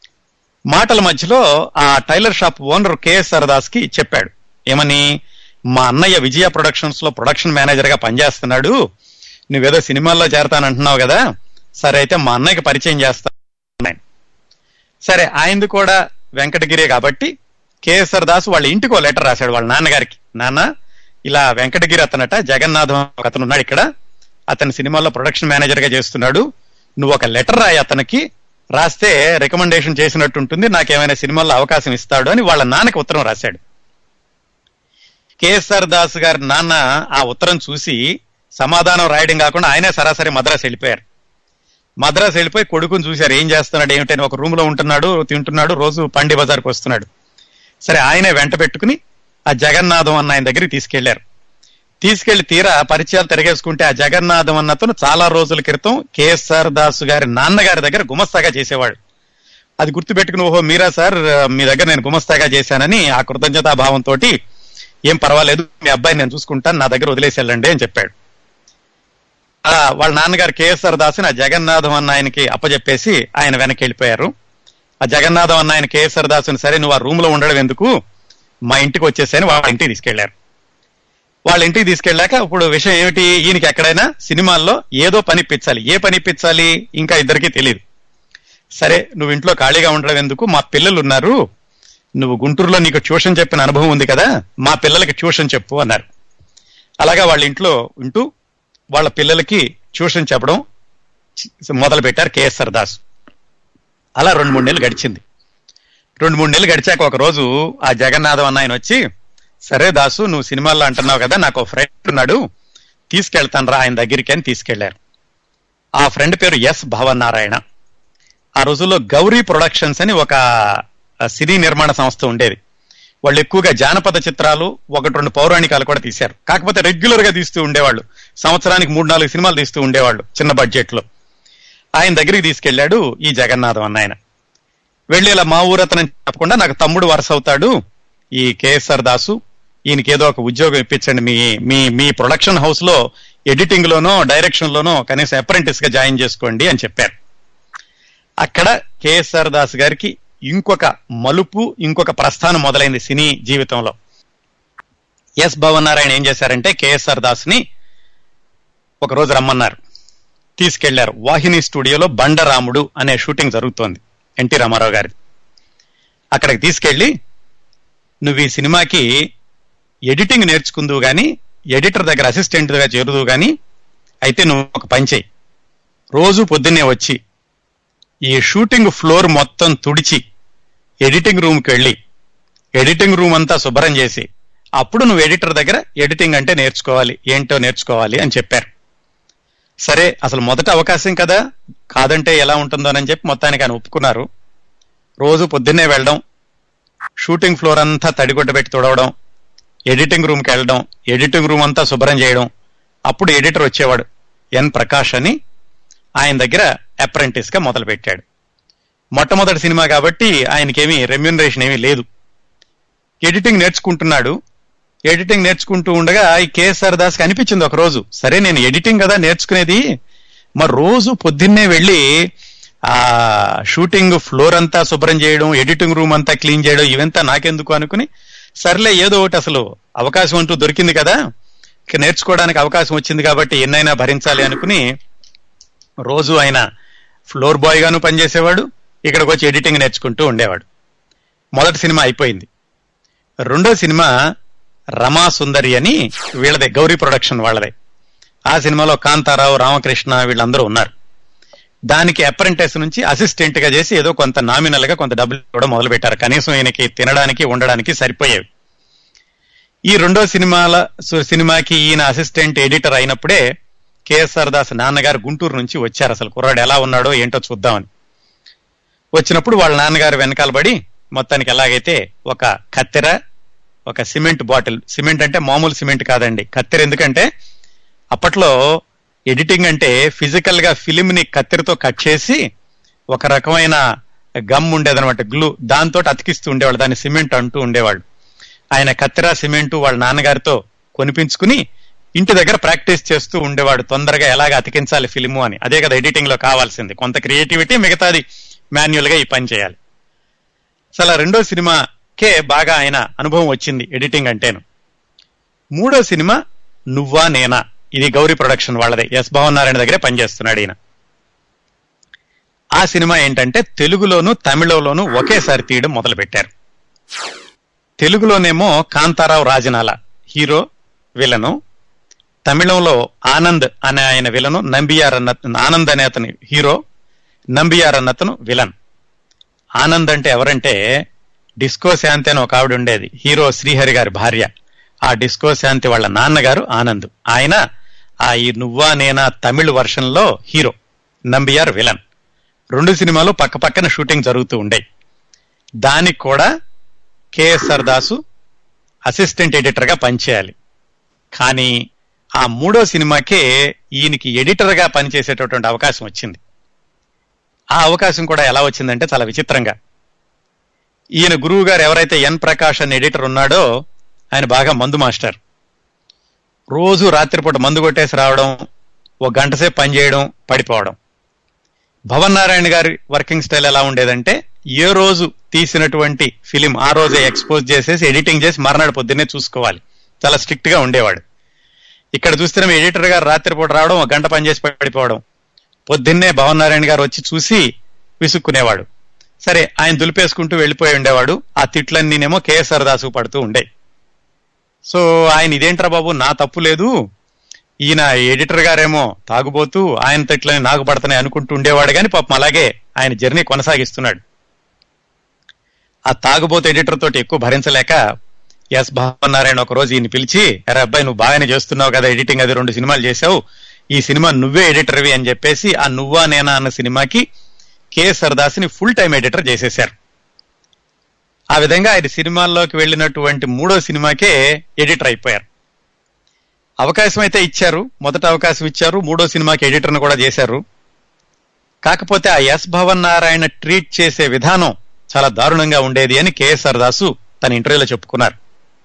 [SPEAKER 1] మాటల మధ్యలో ఆ tailor shop owner KSR Das కి చెప్పాడు ఏమని మా అన్నయ్య విజయ ప్రొడక్షన్స్ లో ప్రొడక్షన్ మేనేజర్ గా పనిచేస్తున్నాడు నువ్వేదో సినిమాల్లో చేరతానంటున్నావు కదా సరే అయితే మా అన్నయ్యకి పరిచయం చేస్తా అన్నాడు. సరే ఆయనది కూడా వెంకటగిరే కాబట్టి కేఎస్ఆర్ దాస్ వాళ్ళ ఇంటికి ఒక లెటర్ రాశాడు వాళ్ళ నాన్నగారికి నాన్న ఇలా వెంకటగిరి అతనట జగన్నాథం ఒక అతను ఉన్నాడు ఇక్కడ అతని సినిమాల్లో ప్రొడక్షన్ మేనేజర్ గా చేస్తున్నాడు నువ్వు ఒక లెటర్ రాయి అతనికి రాస్తే రికమెండేషన్ చేసినట్టు ఉంటుంది నాకేమైనా సినిమాల్లో అవకాశం ఇస్తాడు అని వాళ్ళ నాన్నకి ఉత్తరం రాశాడు కేఎస్ఆర్ దాస్ గారి నాన్న ఆ ఉత్తరం చూసి సమాధానం రాయడం కాకుండా ఆయనే సరాసరి మద్రాసు వెళ్ళిపోయారు మద్రాసు వెళ్ళిపోయి కొడుకుని చూశారు ఏం చేస్తున్నాడు ఏమిటని ఒక రూమ్ లో ఉంటున్నాడు తింటున్నాడు రోజు పండి బజార్కి వస్తున్నాడు సరే ఆయనే వెంట పెట్టుకుని ఆ జగన్నాథం అన్న ఆయన దగ్గరికి తీసుకెళ్లారు తీసుకెళ్లి తీరా పరిచయాలు తిరగేసుకుంటే ఆ జగన్నాథం అన్నతను చాలా రోజుల క్రితం కేఎస్ఆర్ దాసు గారి నాన్నగారి దగ్గర గుమస్తాగా చేసేవాడు అది గుర్తుపెట్టుకుని ఓహో మీరా సార్ మీ దగ్గర నేను గుమస్తాగా చేశానని ఆ కృతజ్ఞతా భావంతో ఏం పర్వాలేదు మీ అబ్బాయిని నేను చూసుకుంటాను నా దగ్గర వదిలేసి వెళ్ళండి అని చెప్పాడు ఆ వాళ్ళ నాన్నగారు కేఎస్ఆర్ దాసుని ఆ జగన్నాథం అన్న ఆయనకి అప్పచెప్పేసి ఆయన వెనక్కి వెళ్ళిపోయారు ఆ జగన్నాథం అన్న ఆయన కేఎస్ఆర్ దాసుని సరే నువ్వు ఆ రూమ్ లో ఉండడం ఎందుకు మా ఇంటికి వచ్చేసాని వాళ్ళ ఇంటికి తీసుకెళ్లారు వాళ్ళ ఇంటికి తీసుకెళ్ళాక ఇప్పుడు విషయం ఏమిటి ఈయనకి ఎక్కడైనా సినిమాల్లో ఏదో పని ఇప్పించాలి ఏ పని ఇప్పించాలి ఇంకా ఇద్దరికి తెలియదు సరే నువ్వు ఇంట్లో ఖాళీగా ఉండడం ఎందుకు మా పిల్లలు ఉన్నారు నువ్వు గుంటూరులో నీకు ట్యూషన్ చెప్పిన అనుభవం ఉంది కదా మా పిల్లలకి ట్యూషన్ చెప్పు అన్నారు అలాగా వాళ్ళ ఇంట్లో ఉంటూ వాళ్ళ పిల్లలకి ట్యూషన్ చెప్పడం మొదలు పెట్టారు కేఎస్ఆర్ దాస్ అలా రెండు మూడు నెలలు గడిచింది రెండు మూడు నెలలు గడిచాక ఒక రోజు ఆ జగన్నాథం అన్న ఆయన వచ్చి సరే దాసు నువ్వు సినిమాల్లో అంటున్నావు కదా నాకు ఒక ఫ్రెండ్ ఉన్నాడు తీసుకెళ్తాను రా ఆయన దగ్గరికి అని తీసుకెళ్లారు ఆ ఫ్రెండ్ పేరు ఎస్ భవనారాయణ ఆ రోజుల్లో గౌరీ ప్రొడక్షన్స్ అని ఒక సినీ నిర్మాణ సంస్థ ఉండేది వాళ్ళు ఎక్కువగా జానపద చిత్రాలు ఒకటి రెండు పౌరాణికాలు కూడా తీశారు కాకపోతే రెగ్యులర్ గా తీస్తూ ఉండేవాళ్ళు సంవత్సరానికి మూడు నాలుగు సినిమాలు తీస్తూ ఉండేవాళ్ళు చిన్న బడ్జెట్ లో ఆయన దగ్గరికి తీసుకెళ్లాడు ఈ జగన్నాథం అన్న ఆయన వెళ్ళి ఇలా మా ఊరతనని చెప్పకుండా నాకు తమ్ముడు వరుస అవుతాడు ఈ కేఎస్ఆర్ దాసు ఈయనకి ఏదో ఒక ఉద్యోగం ఇప్పించండి మీ మీ మీ ప్రొడక్షన్ హౌస్ లో ఎడిటింగ్ లోనో డైరెక్షన్ లోనో కనీసం అప్రెంటిస్ గా జాయిన్ చేసుకోండి అని చెప్పారు అక్కడ కేఎస్ఆర్ దాస్ గారికి ఇంకొక మలుపు ఇంకొక ప్రస్థానం మొదలైంది సినీ జీవితంలో ఎస్ భవన్ నారాయణ ఏం చేశారంటే కేఎస్ఆర్ దాస్ ని ఒక రోజు రమ్మన్నారు తీసుకెళ్లారు వాహిని స్టూడియోలో బండరాముడు అనే షూటింగ్ జరుగుతోంది ఎన్టీ రామారావు గారి అక్కడికి తీసుకెళ్లి నువ్వు ఈ సినిమాకి ఎడిటింగ్ నేర్చుకుందువు గాని ఎడిటర్ దగ్గర అసిస్టెంట్ గా చేరుదు గాని అయితే నువ్వు ఒక పని చేయి రోజు పొద్దున్నే వచ్చి ఈ షూటింగ్ ఫ్లోర్ మొత్తం తుడిచి ఎడిటింగ్ రూమ్కి వెళ్ళి ఎడిటింగ్ రూమ్ అంతా శుభ్రం చేసి అప్పుడు నువ్వు ఎడిటర్ దగ్గర ఎడిటింగ్ అంటే నేర్చుకోవాలి ఏంటో నేర్చుకోవాలి అని చెప్పారు సరే అసలు మొదట అవకాశం కదా కాదంటే ఎలా ఉంటుందోనని చెప్పి మొత్తానికి ఆయన ఒప్పుకున్నారు రోజు పొద్దున్నే వెళ్ళడం షూటింగ్ ఫ్లోర్ అంతా తడిగుడ్డ పెట్టి తుడవడం ఎడిటింగ్ రూమ్కి వెళ్ళడం ఎడిటింగ్ రూమ్ అంతా శుభ్రం చేయడం అప్పుడు ఎడిటర్ వచ్చేవాడు ఎన్ ప్రకాష్ అని ఆయన దగ్గర అప్రెంటిస్ గా మొదలు పెట్టాడు మొట్టమొదటి సినిమా కాబట్టి ఆయనకేమీ రెమ్యూనరేషన్ ఏమీ లేదు ఎడిటింగ్ నేర్చుకుంటున్నాడు ఎడిటింగ్ నేర్చుకుంటూ ఉండగా ఈ కేఎస్ఆర్ దాస్ అనిపించింది ఒక రోజు సరే నేను ఎడిటింగ్ కదా నేర్చుకునేది మరి రోజు పొద్దున్నే వెళ్ళి ఆ షూటింగ్ ఫ్లోర్ అంతా శుభ్రం చేయడం ఎడిటింగ్ రూమ్ అంతా క్లీన్ చేయడం ఇవంతా నాకెందుకు అనుకుని సర్లే ఏదో ఒకటి అసలు అవకాశం అంటూ దొరికింది కదా ఇక నేర్చుకోవడానికి అవకాశం వచ్చింది కాబట్టి ఎన్నైనా భరించాలి అనుకుని రోజు ఆయన ఫ్లోర్ బాయ్ గాను పనిచేసేవాడు ఇక్కడికి వచ్చి ఎడిటింగ్ నేర్చుకుంటూ ఉండేవాడు మొదటి సినిమా అయిపోయింది రెండో సినిమా రమా సుందరి అని వీళ్ళదే గౌరీ ప్రొడక్షన్ వాళ్ళదే ఆ సినిమాలో కాంతారావు రామకృష్ణ వీళ్ళందరూ ఉన్నారు దానికి అప్రెంటిస్ నుంచి అసిస్టెంట్ గా చేసి ఏదో కొంత నామినల్ గా కొంత డబ్బులు కూడా మొదలు పెట్టారు కనీసం ఈయనకి తినడానికి ఉండడానికి సరిపోయేవి ఈ రెండో సినిమాల సినిమాకి ఈయన అసిస్టెంట్ ఎడిటర్ అయినప్పుడే కేఎస్ఆర్ దాస్ నాన్నగారు గుంటూరు నుంచి వచ్చారు అసలు కుర్రాడు ఎలా ఉన్నాడో ఏంటో చూద్దామని వచ్చినప్పుడు వాళ్ళ నాన్నగారు వెనకాల పడి మొత్తానికి ఎలాగైతే ఒక కత్తెర ఒక సిమెంట్ బాటిల్ సిమెంట్ అంటే మామూలు సిమెంట్ కాదండి కత్తెర ఎందుకంటే అప్పట్లో ఎడిటింగ్ అంటే ఫిజికల్ గా ఫిలిం ని కత్తెరతో కట్ చేసి ఒక రకమైన గమ్ ఉండేదన్నమాట గ్లూ దాంతో అతికిస్తూ ఉండేవాళ్ళు దాన్ని సిమెంట్ అంటూ ఉండేవాళ్ళు ఆయన కత్తెర సిమెంట్ వాళ్ళ నాన్నగారితో కొనిపించుకుని ఇంటి దగ్గర ప్రాక్టీస్ చేస్తూ ఉండేవాడు తొందరగా ఎలాగ అతికించాలి ఫిలిము అని అదే కదా ఎడిటింగ్ లో కావాల్సింది కొంత క్రియేటివిటీ మిగతాది మాన్యువల్ గా ఈ పని చేయాలి అసలు రెండో సినిమాకే బాగా ఆయన అనుభవం వచ్చింది ఎడిటింగ్ అంటేను మూడో సినిమా నువ్వా నేనా ఇది గౌరీ ప్రొడక్షన్ వాళ్ళదే ఎస్ భవన్ నారాయణ దగ్గరే పనిచేస్తున్నాడు ఈయన ఆ సినిమా ఏంటంటే తెలుగులోను తమిళలోను ఒకేసారి తీయడం మొదలు పెట్టారు తెలుగులోనేమో కాంతారావు రాజనాల హీరో విలను తమిళంలో ఆనంద్ అనే ఆయన విలను నంబియార్ అన్న ఆనంద్ అనే అతని హీరో నంబియార్ అన్నతను విలన్ ఆనంద్ అంటే ఎవరంటే డిస్కో శాంతి అని ఒక ఆవిడ ఉండేది హీరో శ్రీహరి గారి భార్య ఆ డిస్కో శాంతి వాళ్ళ నాన్నగారు ఆనంద్ ఆయన ఆ ఈ నువ్వా నేనా తమిళ్ వర్షన్ లో హీరో నంబియార్ విలన్ రెండు సినిమాలు పక్క పక్కన షూటింగ్ జరుగుతూ ఉండేవి దానికి కూడా కేఎస్ఆర్ దాసు అసిస్టెంట్ ఎడిటర్ గా పనిచేయాలి కానీ ఆ మూడో సినిమాకే ఈయనకి ఎడిటర్ గా పనిచేసేటటువంటి అవకాశం వచ్చింది ఆ అవకాశం కూడా ఎలా వచ్చిందంటే చాలా విచిత్రంగా ఈయన గురువు గారు ఎవరైతే ఎన్ ప్రకాష్ అనే ఎడిటర్ ఉన్నాడో ఆయన బాగా మందు మాస్టర్ రోజు రాత్రిపూట మందు కొట్టేసి రావడం ఒక గంట సేపు పనిచేయడం పడిపోవడం భవన్ నారాయణ గారి వర్కింగ్ స్టైల్ ఎలా ఉండేదంటే ఏ రోజు తీసినటువంటి ఫిలిం ఆ రోజే ఎక్స్పోజ్ చేసేసి ఎడిటింగ్ చేసి మర్నాడు పొద్దున్నే చూసుకోవాలి చాలా స్ట్రిక్ట్ గా ఉండేవాడు ఇక్కడ చూస్తే ఎడిటర్ గారు రాత్రిపూట రావడం ఒక గంట పనిచేసి పడిపోవడం పొద్దున్నే భవన్ నారాయణ గారు వచ్చి చూసి విసుక్కునేవాడు సరే ఆయన దులిపేసుకుంటూ వెళ్ళిపోయి ఉండేవాడు ఆ తిట్లన్నీనేమో కేఎస్ఆర్ దాసు పడుతూ ఉండే సో ఆయన ఇదేంట్రా బాబు నా తప్పు లేదు ఈయన ఎడిటర్ గారేమో తాగుబోతూ ఆయన తిట్లని నాకు పడతానే అనుకుంటూ ఉండేవాడు కానీ పాపం అలాగే ఆయన జర్నీ కొనసాగిస్తున్నాడు ఆ తాగుబోతు ఎడిటర్ తోటి ఎక్కువ భరించలేక ఎస్ భావన్ నారాయణ ఒక రోజు ఈయన పిలిచి అరే అబ్బాయి నువ్వు బాగానే చేస్తున్నావు కదా ఎడిటింగ్ అది రెండు సినిమాలు చేసావు ఈ సినిమా నువ్వే ఎడిటర్వి అని చెప్పేసి ఆ నువ్వా నేనా అన్న సినిమాకి కె సరదాస్ని ఫుల్ టైం ఎడిటర్ చేసేశారు ఆ విధంగా ఆయన సినిమాల్లోకి వెళ్ళినటువంటి మూడో సినిమాకే ఎడిటర్ అయిపోయారు అవకాశం అయితే ఇచ్చారు మొదట అవకాశం ఇచ్చారు మూడో సినిమాకి ఎడిటర్ను కూడా చేశారు కాకపోతే ఆ ఎస్ భవన్ నారాయణ ట్రీట్ చేసే విధానం చాలా దారుణంగా ఉండేది అని కేఎస్ఆర్ దాసు తన ఇంటర్వ్యూలో చెప్పుకున్నారు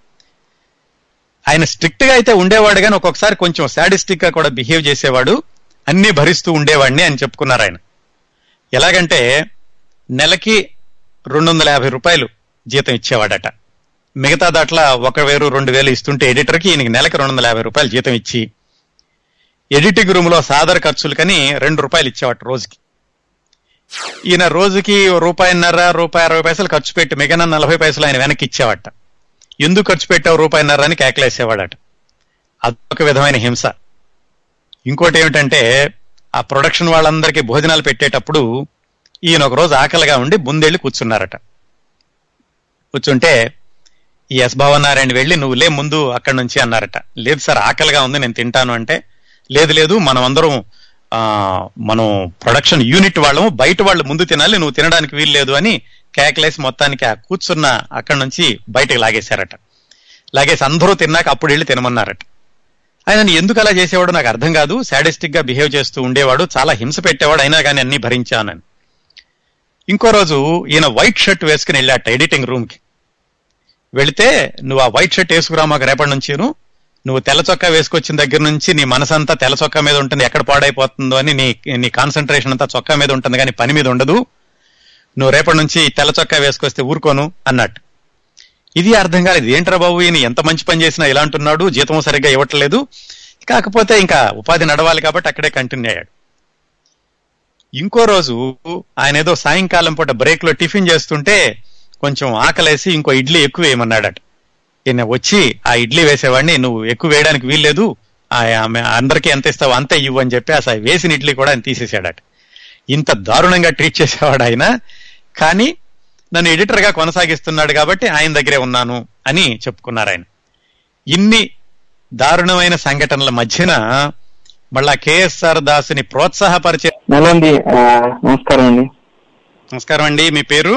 [SPEAKER 1] ఆయన స్ట్రిక్ట్ గా అయితే ఉండేవాడు కానీ ఒక్కొక్కసారి కొంచెం సాడిస్టిక్ గా కూడా బిహేవ్ చేసేవాడు అన్ని భరిస్తూ ఉండేవాడిని అని చెప్పుకున్నారు ఆయన ఎలాగంటే నెలకి రెండు వందల యాభై రూపాయలు జీతం ఇచ్చేవాడట మిగతా దాంట్లో ఒక వేరు రెండు వేలు ఇస్తుంటే ఎడిటర్కి ఈయనకి నెలకి రెండు వందల యాభై రూపాయలు జీతం ఇచ్చి ఎడిటింగ్ రూమ్ లో సాదర ఖర్చులకని రెండు రూపాయలు ఇచ్చేవాడు రోజుకి ఈయన రోజుకి రూపాయిన్నర రూపాయి అరవై పైసలు ఖర్చు పెట్టి మిగిలిన నలభై పైసలు ఆయన వెనక్కి ఇచ్చేవాట ఎందుకు ఖర్చు పెట్టావు రూపాయిన్నర అని కేకలేసేవాడట అదొక విధమైన హింస ఇంకోటి ఏమిటంటే ఆ ప్రొడక్షన్ వాళ్ళందరికీ భోజనాలు పెట్టేటప్పుడు ఈయన ఒక రోజు ఆకలిగా ఉండి ముందెళ్ళి కూర్చున్నారట కూర్చుంటే ఈ ఎస్ నారాయణ వెళ్ళి నువ్వు లే ముందు అక్కడి నుంచి అన్నారట లేదు సార్ ఆకలిగా ఉంది నేను తింటాను అంటే లేదు లేదు మనం అందరం ఆ మనం ప్రొడక్షన్ యూనిట్ వాళ్ళము బయట వాళ్ళు ముందు తినాలి నువ్వు తినడానికి వీలు లేదు అని కేకలేసి మొత్తానికి ఆ కూర్చున్న అక్కడి నుంచి బయటకు లాగేశారట లాగేసి అందరూ తిన్నాక అప్పుడు వెళ్ళి తినమన్నారట ఆయన ఎందుకు అలా చేసేవాడు నాకు అర్థం కాదు సాడిస్టిక్ గా బిహేవ్ చేస్తూ ఉండేవాడు చాలా హింస పెట్టేవాడు అయినా కానీ అన్ని భరించానని ఇంకో రోజు ఈయన వైట్ షర్ట్ వేసుకుని వెళ్ళాట ఎడిటింగ్ రూమ్ కి వెళితే నువ్వు ఆ వైట్ షర్ట్ వేసుకురా మాకు రేపటి నుంచిను నువ్వు తెల్ల చొక్కా వేసుకొచ్చిన దగ్గర నుంచి నీ మనసంతా తెల్ల చొక్కా మీద ఉంటుంది ఎక్కడ పాడైపోతుందో అని నీ నీ కాన్సన్ట్రేషన్ అంతా చొక్కా మీద ఉంటుంది కానీ పని మీద ఉండదు నువ్వు రేపటి నుంచి తెల్ల చొక్కా వేసుకొస్తే ఊరుకోను అన్నట్టు ఇది అర్థం కాలేదు ఏంట్రా బాబు ఈయన ఎంత మంచి పని చేసినా ఇలా అంటున్నాడు జీతం సరిగ్గా ఇవ్వట్లేదు కాకపోతే ఇంకా ఉపాధి నడవాలి కాబట్టి అక్కడే కంటిన్యూ అయ్యాడు ఇంకో రోజు ఆయన ఏదో సాయంకాలం పూట బ్రేక్ లో టిఫిన్ చేస్తుంటే కొంచెం ఆకలేసి ఇంకో ఇడ్లీ ఎక్కువ వేయమన్నాడట ఈయన వచ్చి ఆ ఇడ్లీ వేసేవాడిని నువ్వు ఎక్కువ వేయడానికి వీల్లేదు ఆ ఆమె అందరికీ ఎంత ఇస్తావు అంతే ఇవ్వు అని చెప్పి అసలు వేసిన ఇడ్లీ కూడా ఆయన తీసేసాడట ఇంత దారుణంగా ట్రీట్ చేసేవాడు ఆయన కానీ నన్ను ఎడిటర్ గా కొనసాగిస్తున్నాడు కాబట్టి ఆయన దగ్గరే ఉన్నాను అని చెప్పుకున్నారు ఆయన ఇన్ని దారుణమైన సంఘటనల మధ్యన మళ్ళా కేఎస్ఆర్ దాసుని ప్రోత్సాహపరిచే
[SPEAKER 2] హలో అండి ఆ, నమస్కారం అండి
[SPEAKER 1] నమస్కారం అండి మీ పేరు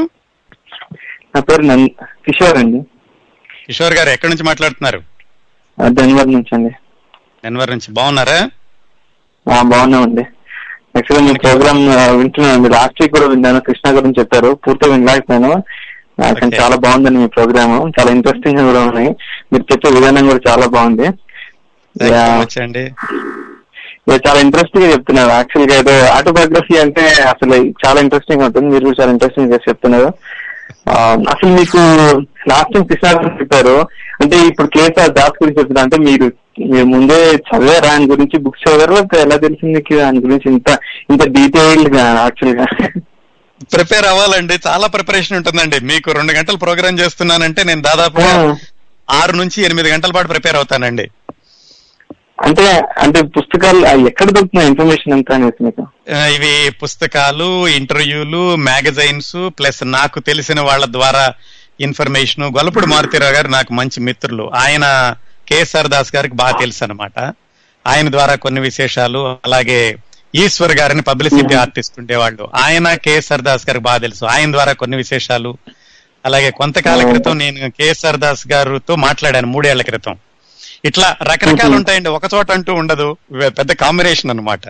[SPEAKER 2] నా పేరు నంద్ కిషోర్ అండి
[SPEAKER 1] కిషోర్ గారు ఎక్కడి నుంచి మాట్లాడుతున్నారు
[SPEAKER 2] ఆ, ధన్యవాదం నుంచి అండి
[SPEAKER 1] డెన్వర్ నుంచి బాగున్నారా
[SPEAKER 2] ఆ, బాగున్నామండి యాక్చువల్గా మీ ప్రోగ్రామ్ వింటున్నాను లాస్ట్ వీక్ కూడా విన్నాను కృష్ణ గురించి చెప్పారు పూర్తిగా వినలేకపోయాను ఆ, కానీ
[SPEAKER 1] Okay.
[SPEAKER 2] చాలా బాగుందండి మీ ప్రోగ్రామ్ చాలా ఇంట్రెస్టింగ్ గా కూడా ఉన్నాయి మీరు చెప్పే విధానం కూడా చాలా బాగుంది
[SPEAKER 1] Thank you
[SPEAKER 2] Yeah.
[SPEAKER 1] so much అండి
[SPEAKER 2] ఇది చాలా ఇంట్రెస్టింగ్ గా చెప్తున్నారు యాక్చువల్ గా ఏదో ఆటోబయోగ్రఫీ అంటే అసలు చాలా ఇంట్రెస్టింగ్ ఉంటుంది మీరు కూడా చాలా ఇంట్రెస్టింగ్ గా చెప్తున్నారు ఆ, అసలు మీకు లాస్ట్ టైం కృష్ణ గారు చెప్పారు అంటే ఇప్పుడు కేసీఆర్ దాస్ గురించి చెప్తున్నారు అంటే మీరు మీరు ముందే చదివారా ఆయన గురించి బుక్స్ చదివారు లేకపోతే ఎలా తెలిసింది మీకు ఆయన గురించి ఇంత ఇంత డీటెయిల్డ్ గా యాక్చువల్ గా
[SPEAKER 1] ప్రిపేర్ అవ్వాలండి చాలా ప్రిపరేషన్ ఉంటుందండి మీకు రెండు గంటలు ప్రోగ్రామ్ చేస్తున్నానంటే నేను దాదాపు ఆరు నుంచి ఎనిమిది గంటల పాటు ప్రిపేర్ అవుతానండి
[SPEAKER 2] అంటే అంటే పుస్తకాలు అవి ఎక్కడ దొరుకుతున్నాయి ఇన్ఫర్మేషన్ అంతా అనేసి మీకు
[SPEAKER 1] ఆ, ఇవి పుస్తకాలు ఇంటర్వ్యూలు మ్యాగజైన్స్ ప్లస్ నాకు తెలిసిన వాళ్ళ ద్వారా ఇన్ఫర్మేషన్ గొలపుడు మారుతీరావు గారు నాకు మంచి మిత్రులు ఆయన కేఎస్ఆర్ దాస్ గారికి బాగా తెలుసు అనమాట ఆయన ద్వారా కొన్ని విశేషాలు అలాగే ఈశ్వర్ గారిని పబ్లిసిటీ ఆర్టిస్ట్ ఉండేవాళ్ళు ఆయన కేఎస్ఆర్ దాస్ గారికి బాగా తెలుసు ఆయన ద్వారా కొన్ని విశేషాలు అలాగే కొంతకాల క్రితం నేను కేఎస్ఆర్ దాస్ గారితో మాట్లాడాను మూడేళ్ల క్రితం ఇట్లా రకరకాలు
[SPEAKER 2] Mhm.
[SPEAKER 1] ఉంటాయండి ఒక చోట అంటూ ఉండదు ఇవే పెద్ద కాంబినేషన్ అన్నమాట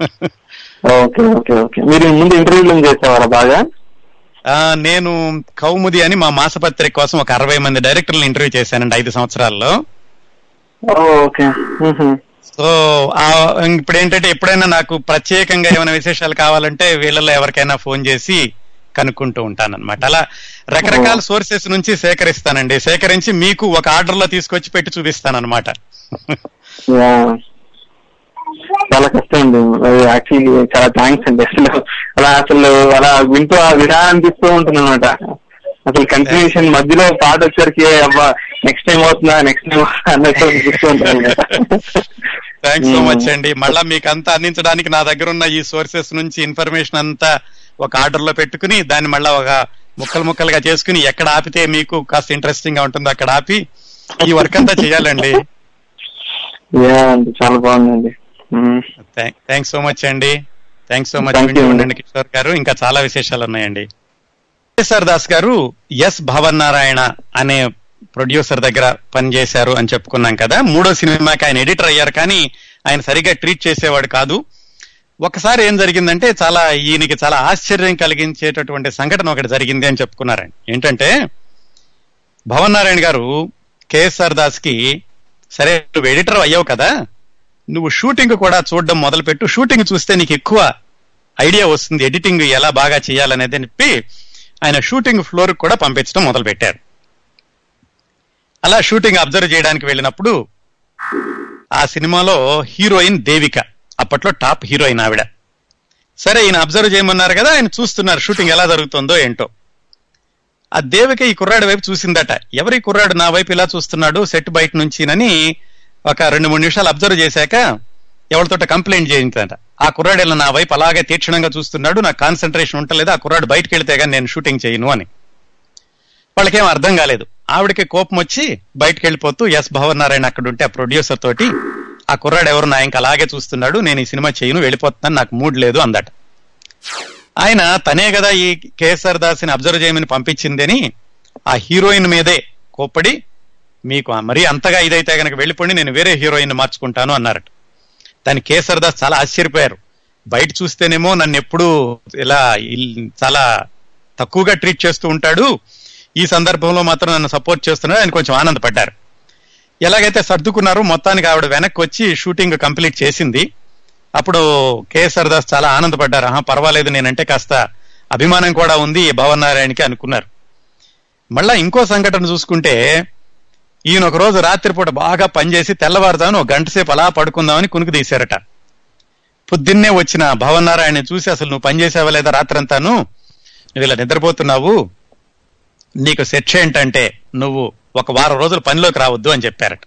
[SPEAKER 2] ఓకే ఓకే ఓకే మీరు ముందు ఇంటర్వ్యూలు చేసేవారా బాగా
[SPEAKER 1] ఆ, నేను కౌముది అని మా మాసపత్రిక కోసం ఒక అరవై మంది డైరెక్టర్లను ఇంటర్వ్యూ చేశానండి ఐదు సంవత్సరాల్లో
[SPEAKER 2] ఓ, ఓకే మ్హూ.
[SPEAKER 1] సో ఆ ఇప్పుడు ఏంటంటే ఎప్పుడైనా నాకు ప్రత్యేకంగా ఏమైనా విశేషాలు కావాలంటే వీళ్ళలో ఎవరికైనా ఫోన్ చేసి కనుక్కుంటూ ఉంటానన్నమాట అలా రకరకాల సోర్సెస్ నుంచి సేకరిస్తానండి సేకరించి మీకు ఒక ఆర్డర్ లో తీసుకొచ్చి పెట్టి చూపిస్తానన్నమాట
[SPEAKER 2] యా. చాలా కష్టం అండి యాక్చువల్లీ చాలా థ్యాంక్స్ అండి అసలు అలా అసలు అలా వింటూ ఆ వినా అనిపిస్తూ ఉంటుంది అనమాట అసలు కంటిన్యూషన్ మధ్యలో పాట వచ్చేసరికి అబ్బా నెక్స్ట్ టైం అవుతుందా నెక్స్ట్ టైం అన్నట్టు అనిపిస్తూ ఉంటుంది
[SPEAKER 1] థ్యాంక్స్ సో మచ్ అండి మళ్ళా మీకు అంతా అందించడానికి నా దగ్గర ఉన్న ఈ సోర్సెస్ నుంచి ఇన్ఫర్మేషన్ అంతా ఒక ఆర్డర్ లో పెట్టుకుని దాన్ని మళ్ళా ఒక ముక్కలు ముక్కలుగా చేసుకుని ఎక్కడ ఆపితే మీకు కాస్త ఇంట్రెస్టింగ్ గా ఉంటుందో అక్కడ ఆపి ఈ వర్క్ అంతా చేయాలండి
[SPEAKER 2] యా అండి చాలా బాగుందండి మ్మ్.
[SPEAKER 1] థ్యాంక్స్ సో మచ్ అండి thanks so much
[SPEAKER 2] Thank you.
[SPEAKER 1] ఉండండి కిషోర్ గారు ఇంకా చాలా విశేషాలు ఉన్నాయండి కేఎస్ఆర్ దాస్ గారు ఎస్ భవన్ నారాయణ అనే ప్రొడ్యూసర్ దగ్గర పనిచేశారు అని చెప్పుకున్నాం కదా మూడో సినిమాకి ఆయన ఎడిటర్ అయ్యారు కానీ ఆయన సరిగా ట్రీట్ చేసేవాడు కాదు ఒకసారి ఏం జరిగిందంటే చాలా ఈయనకి చాలా ఆశ్చర్యం కలిగించేటటువంటి సంఘటన ఒకటి జరిగింది అని చెప్పుకున్నారండి ఏంటంటే భవన్ నారాయణ గారు కేఎస్ఆర్ దాస్ కి సరే నువ్వు ఎడిటర్ అయ్యావు కదా నువ్వు షూటింగ్ కూడా చూడడం మొదలుపెట్టు షూటింగ్ చూస్తే నీకు ఎక్కువ ఐడియా వస్తుంది ఎడిటింగ్ ఎలా బాగా చేయాలనేది అని చెప్పి ఆయన షూటింగ్ ఫ్లోర్ కూడా పంపించడం మొదలు పెట్టారు అలా షూటింగ్ అబ్జర్వ్ చేయడానికి వెళ్ళినప్పుడు ఆ సినిమాలో హీరోయిన్ దేవిక అప్పట్లో టాప్ హీరోయిన్ ఆవిడ సరే ఈయన అబ్జర్వ్ చేయమన్నారు కదా ఆయన చూస్తున్నారు షూటింగ్ ఎలా జరుగుతుందో ఏంటో ఆ దేవిక ఈ కుర్రాడి వైపు చూసిందట ఎవరి కుర్రాడు నా వైపు ఇలా చూస్తున్నాడు సెట్ బయట నుంచినని ఒక రెండు మూడు నిమిషాలు అబ్జర్వ్ చేశాక ఎవరితోట కంప్లైంట్ చేయించట ఆ కుర్రాడు ఇలా నా వైపు అలాగే తీక్షణంగా చూస్తున్నాడు నాకు కాన్సన్ట్రేషన్ ఉంటలేదు ఆ కుర్రాడు బయటకు వెళితే కానీ నేను షూటింగ్ చేయను అని వాళ్ళకేం అర్థం కాలేదు ఆవిడకి కోపం వచ్చి బయటకు వెళ్ళిపోతూ ఎస్ భవన్ నారాయణ అక్కడ ఉంటే ఆ ప్రొడ్యూసర్ తోటి ఆ కుర్రాడు ఎవరు నా ఇంకా అలాగే చూస్తున్నాడు నేను ఈ సినిమా చేయను వెళ్ళిపోతున్నాను నాకు మూడ్ లేదు అందట ఆయన తనే కదా ఈ కేఎస్ఆర్ దాస్ని అబ్జర్వ్ చేయమని పంపించిందని ఆ హీరోయిన్ మీదే కోప్పడి మీకు మరీ అంతగా ఇదైతే గనక వెళ్ళిపోండి నేను వేరే హీరోయిన్ మార్చుకుంటాను అన్నారట దాని కేసర్ దాస్ చాలా ఆశ్చర్యపోయారు బయట చూస్తేనేమో నన్ను ఎప్పుడు ఇలా ఇల్- చాలా తక్కువగా ట్రీట్ చేస్తూ ఉంటాడు ఈ సందర్భంలో మాత్రం నన్ను సపోర్ట్ చేస్తున్నాడు ఆయన కొంచెం ఆనందపడ్డారు ఎలాగైతే సర్దుకున్నారో మొత్తానికి ఆవిడ వెనక్కి వచ్చి షూటింగ్ కంప్లీట్ చేసింది అప్పుడు కేఎస్ఆర్ దాస్ చాలా ఆనందపడ్డారు ఆహా పర్వాలేదు నేనంటే కాస్త అభిమానం కూడా ఉంది ఈ భవన్ నారాయణకి అనుకున్నారు మళ్ళా ఇంకో సంఘటన చూసుకుంటే ఈయన ఒక రోజు రాత్రిపూట బాగా పనిచేసి తెల్లవారుజామున ఒక గంట సేపు అలా పడుకుందామని కునుకు తీశారట పొద్దున్నే వచ్చిన భవన్ నారాయణ చూసి అసలు నువ్వు పనిచేసావా లేదా రాత్రంతాను నువ్వు ఇలా నిద్రపోతున్నావు నీకు శిక్ష ఏంటంటే నువ్వు ఒక వారం రోజులు పనిలోకి రావద్దు అని చెప్పారట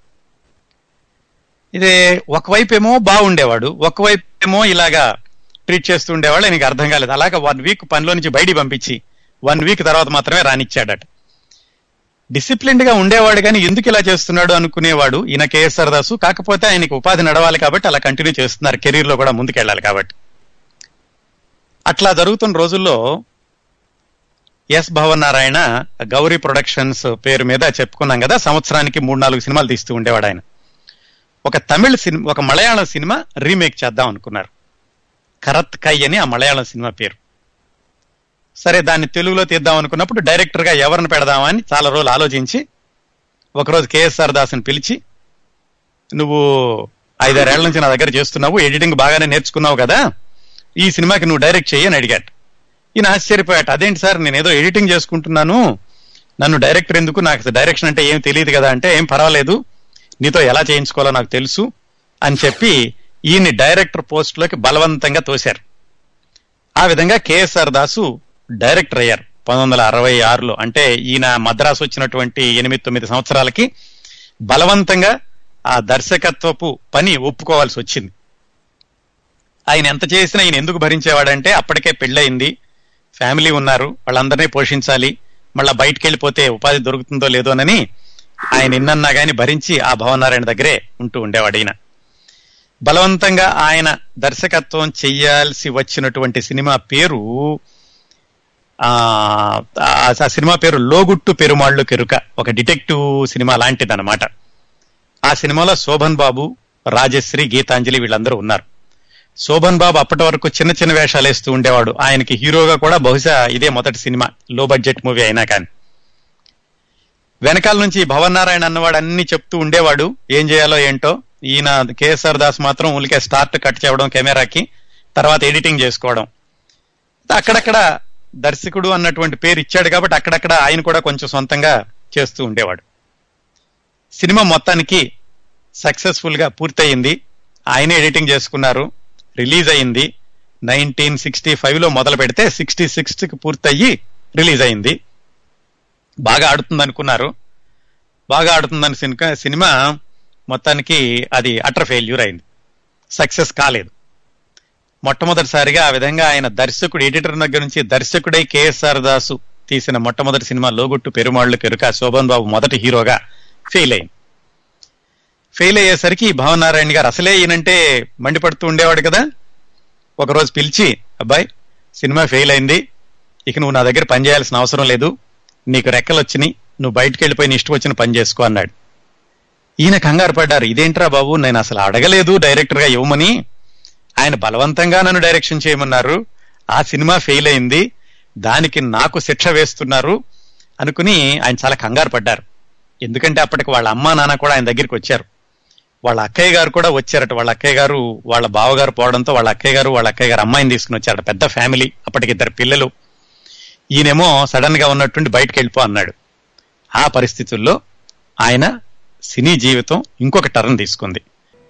[SPEAKER 1] ఇదే ఒకవైపు ఏమో బాగుండేవాడు ఒకవైపు ఏమో ఇలాగా ట్రీట్ చేస్తూ ఉండేవాళ్ళు ఆయనకి అర్థం కాలేదు అలాగా వన్ వీక్ పనిలో నుంచి బయటికి పంపించి వన్ వీక్ తర్వాత మాత్రమే రానిచ్చాడట డిసిప్లిన్డ్ గా ఉండేవాడు కానీ ఎందుకు ఇలా చేస్తున్నాడు అనుకునేవాడు ఈయన కేఎస్ఆర్ దాసు కాకపోతే ఆయనకి ఉపాధి నడవాలి కాబట్టి అలా కంటిన్యూ చేస్తున్నారు కెరీర్ లో కూడా ముందుకెళ్ళాలి కాబట్టి అట్లా జరుగుతున్న రోజుల్లో ఎస్ భవన్ నారాయణ గౌరీ ప్రొడక్షన్స్ పేరు మీద చెప్పుకున్నాం కదా సంవత్సరానికి మూడు నాలుగు సినిమాలు తీస్తూ ఉండేవాడు ఆయన ఒక తమిళ సినిమా ఒక మలయాళం సినిమా రీమేక్ చేద్దాం అనుకున్నారు కరత్ కై అని ఆ మలయాళం సినిమా పేరు సరే దాన్ని తెలుగులో తీద్దాం అనుకున్నప్పుడు డైరెక్టర్ గా ఎవరిని పెడదామని చాలా రోజులు ఆలోచించి ఒకరోజు కేఎస్ఆర్ దాస్ని పిలిచి నువ్వు ఐదారేళ్ల నుంచి నా దగ్గర చేస్తున్నావు ఎడిటింగ్ బాగానే నేర్చుకున్నావు కదా ఈ సినిమాకి నువ్వు డైరెక్ట్ చెయ్యి అని అడిగాడు ఈయన ఆశ్చర్యపోయాట అదేంటి సార్ నేను ఏదో ఎడిటింగ్ చేసుకుంటున్నాను నన్ను డైరెక్టర్ ఎందుకు నాకు డైరెక్షన్ అంటే ఏం తెలియదు కదా అంటే ఏం పర్వాలేదు నీతో ఎలా చేయించుకోవాలో నాకు తెలుసు అని చెప్పి ఈయన్ని డైరెక్టర్ పోస్ట్ లోకి బలవంతంగా తోశారు ఆ విధంగా కేఎస్ఆర్ దాసు డైరెక్టర్ అయ్యారు పంతొమ్మిది వందల అరవై ఆరులో అంటే ఈయన మద్రాసు వచ్చినటువంటి ఎనిమిది తొమ్మిది సంవత్సరాలకి బలవంతంగా ఆ దర్శకత్వపు పని ఒప్పుకోవాల్సి వచ్చింది ఆయన ఎంత చేసినా ఈయన ఎందుకు భరించేవాడంటే అప్పటికే పెళ్ళయింది ఫ్యామిలీ ఉన్నారు వాళ్ళందరినీ పోషించాలి మళ్ళా బయటికి వెళ్ళిపోతే ఉపాధి దొరుకుతుందో లేదో అని ఆయన ఎన్నన్నా గాని భరించి ఆ భవనారాయణ దగ్గరే ఉంటూ ఉండేవాడు ఈయన బలవంతంగా ఆయన దర్శకత్వం చెయ్యాల్సి వచ్చినటువంటి సినిమా పేరు ఆ ఆ సినిమా పేరు లోగుట్టు పెరుమాళ్ళు కెరుక ఒక డిటెక్టివ్ సినిమా లాంటిదన్నమాట ఆ సినిమాలో శోభన్ బాబు రాజశ్రీ గీతాంజలి వీళ్ళందరూ ఉన్నారు శోభన్ బాబు అప్పటి వరకు చిన్న చిన్న వేషాలు వేస్తూ ఉండేవాడు ఆయనకి హీరోగా కూడా బహుశా ఇదే మొదటి సినిమా లో బడ్జెట్ మూవీ అయినా కానీ వెనకాల నుంచి భవన్ నారాయణ అన్నవాడు అన్ని చెప్తూ ఉండేవాడు ఏం చేయాలో ఏంటో ఈయన కేఎస్ఆర్ దాస్ మాత్రం ఉలికే స్టార్ట్ కట్ చేయడం కెమెరాకి తర్వాత ఎడిటింగ్ చేసుకోవడం అక్కడక్కడ దర్శకుడు అన్నటువంటి పేరు ఇచ్చాడు కాబట్టి అక్కడక్కడ ఆయన కూడా కొంచెం సొంతంగా చేస్తూ ఉండేవాడు సినిమా మొత్తానికి సక్సెస్ఫుల్ గా పూర్తయింది ఆయనే ఎడిటింగ్ చేసుకున్నారు రిలీజ్ అయింది నైన్టీన్ సిక్స్టీ ఫైవ్ లో మొదలు పెడితే సిక్స్టీ సిక్స్ కి పూర్తయ్యి రిలీజ్ అయింది బాగా ఆడుతుంది అనుకున్నారు బాగా ఆడుతుందని సినిమా సినిమా మొత్తానికి అది అటర్ ఫెయిల్యూర్ అయింది సక్సెస్ కాలేదు మొట్టమొదటిసారిగా ఆ విధంగా ఆయన దర్శకుడు ఎడిటర్ దగ్గర నుంచి దర్శకుడై కేఎస్ఆర్ దాసు తీసిన మొట్టమొదటి సినిమా లోగుట్టు పెరుమాళ్ళు కెరుక శోభన్ బాబు మొదటి హీరోగా ఫెయిల్ అయింది ఫెయిల్ అయ్యేసరికి భవన్ నారాయణ గారు అసలే ఈయనంటే మండిపడుతూ ఉండేవాడు కదా ఒకరోజు పిలిచి అబ్బాయి సినిమా ఫెయిల్ అయింది ఇక నువ్వు నా దగ్గర పని చేయాల్సిన అవసరం లేదు నీకు రెక్కలు వచ్చినాయి నువ్వు బయటకు వెళ్ళిపోయి నీ ఇష్టం వచ్చిన పని చేసుకో అన్నాడు ఈయన కంగారు పడ్డారు ఇదేంట్రా బాబు నేను అసలు అడగలేదు డైరెక్టర్ గా ఇవ్వమని ఆయన బలవంతంగా నన్ను డైరెక్షన్ చేయమన్నారు ఆ సినిమా ఫెయిల్ అయింది దానికి నాకు శిక్ష వేస్తున్నారు అనుకుని ఆయన చాలా కంగారు పడ్డారు ఎందుకంటే అప్పటికి వాళ్ళ అమ్మా నాన్న కూడా ఆయన దగ్గరికి వచ్చారు వాళ్ళ అక్కయ్య గారు కూడా వచ్చారట వాళ్ళ అక్కయ్య గారు వాళ్ళ బావగారు పోవడంతో వాళ్ళ అక్కయ్య గారు వాళ్ళ అక్కయ్య గారు అమ్మాయిని తీసుకుని వచ్చారట పెద్ద ఫ్యామిలీ అప్పటికి ఇద్దరు పిల్లలు ఈయనేమో సడన్ గా ఉన్నటువంటి బయటకు వెళ్ళిపో అన్నాడు ఆ పరిస్థితుల్లో ఆయన సినీ జీవితం ఇంకొక టర్న్ తీసుకుంది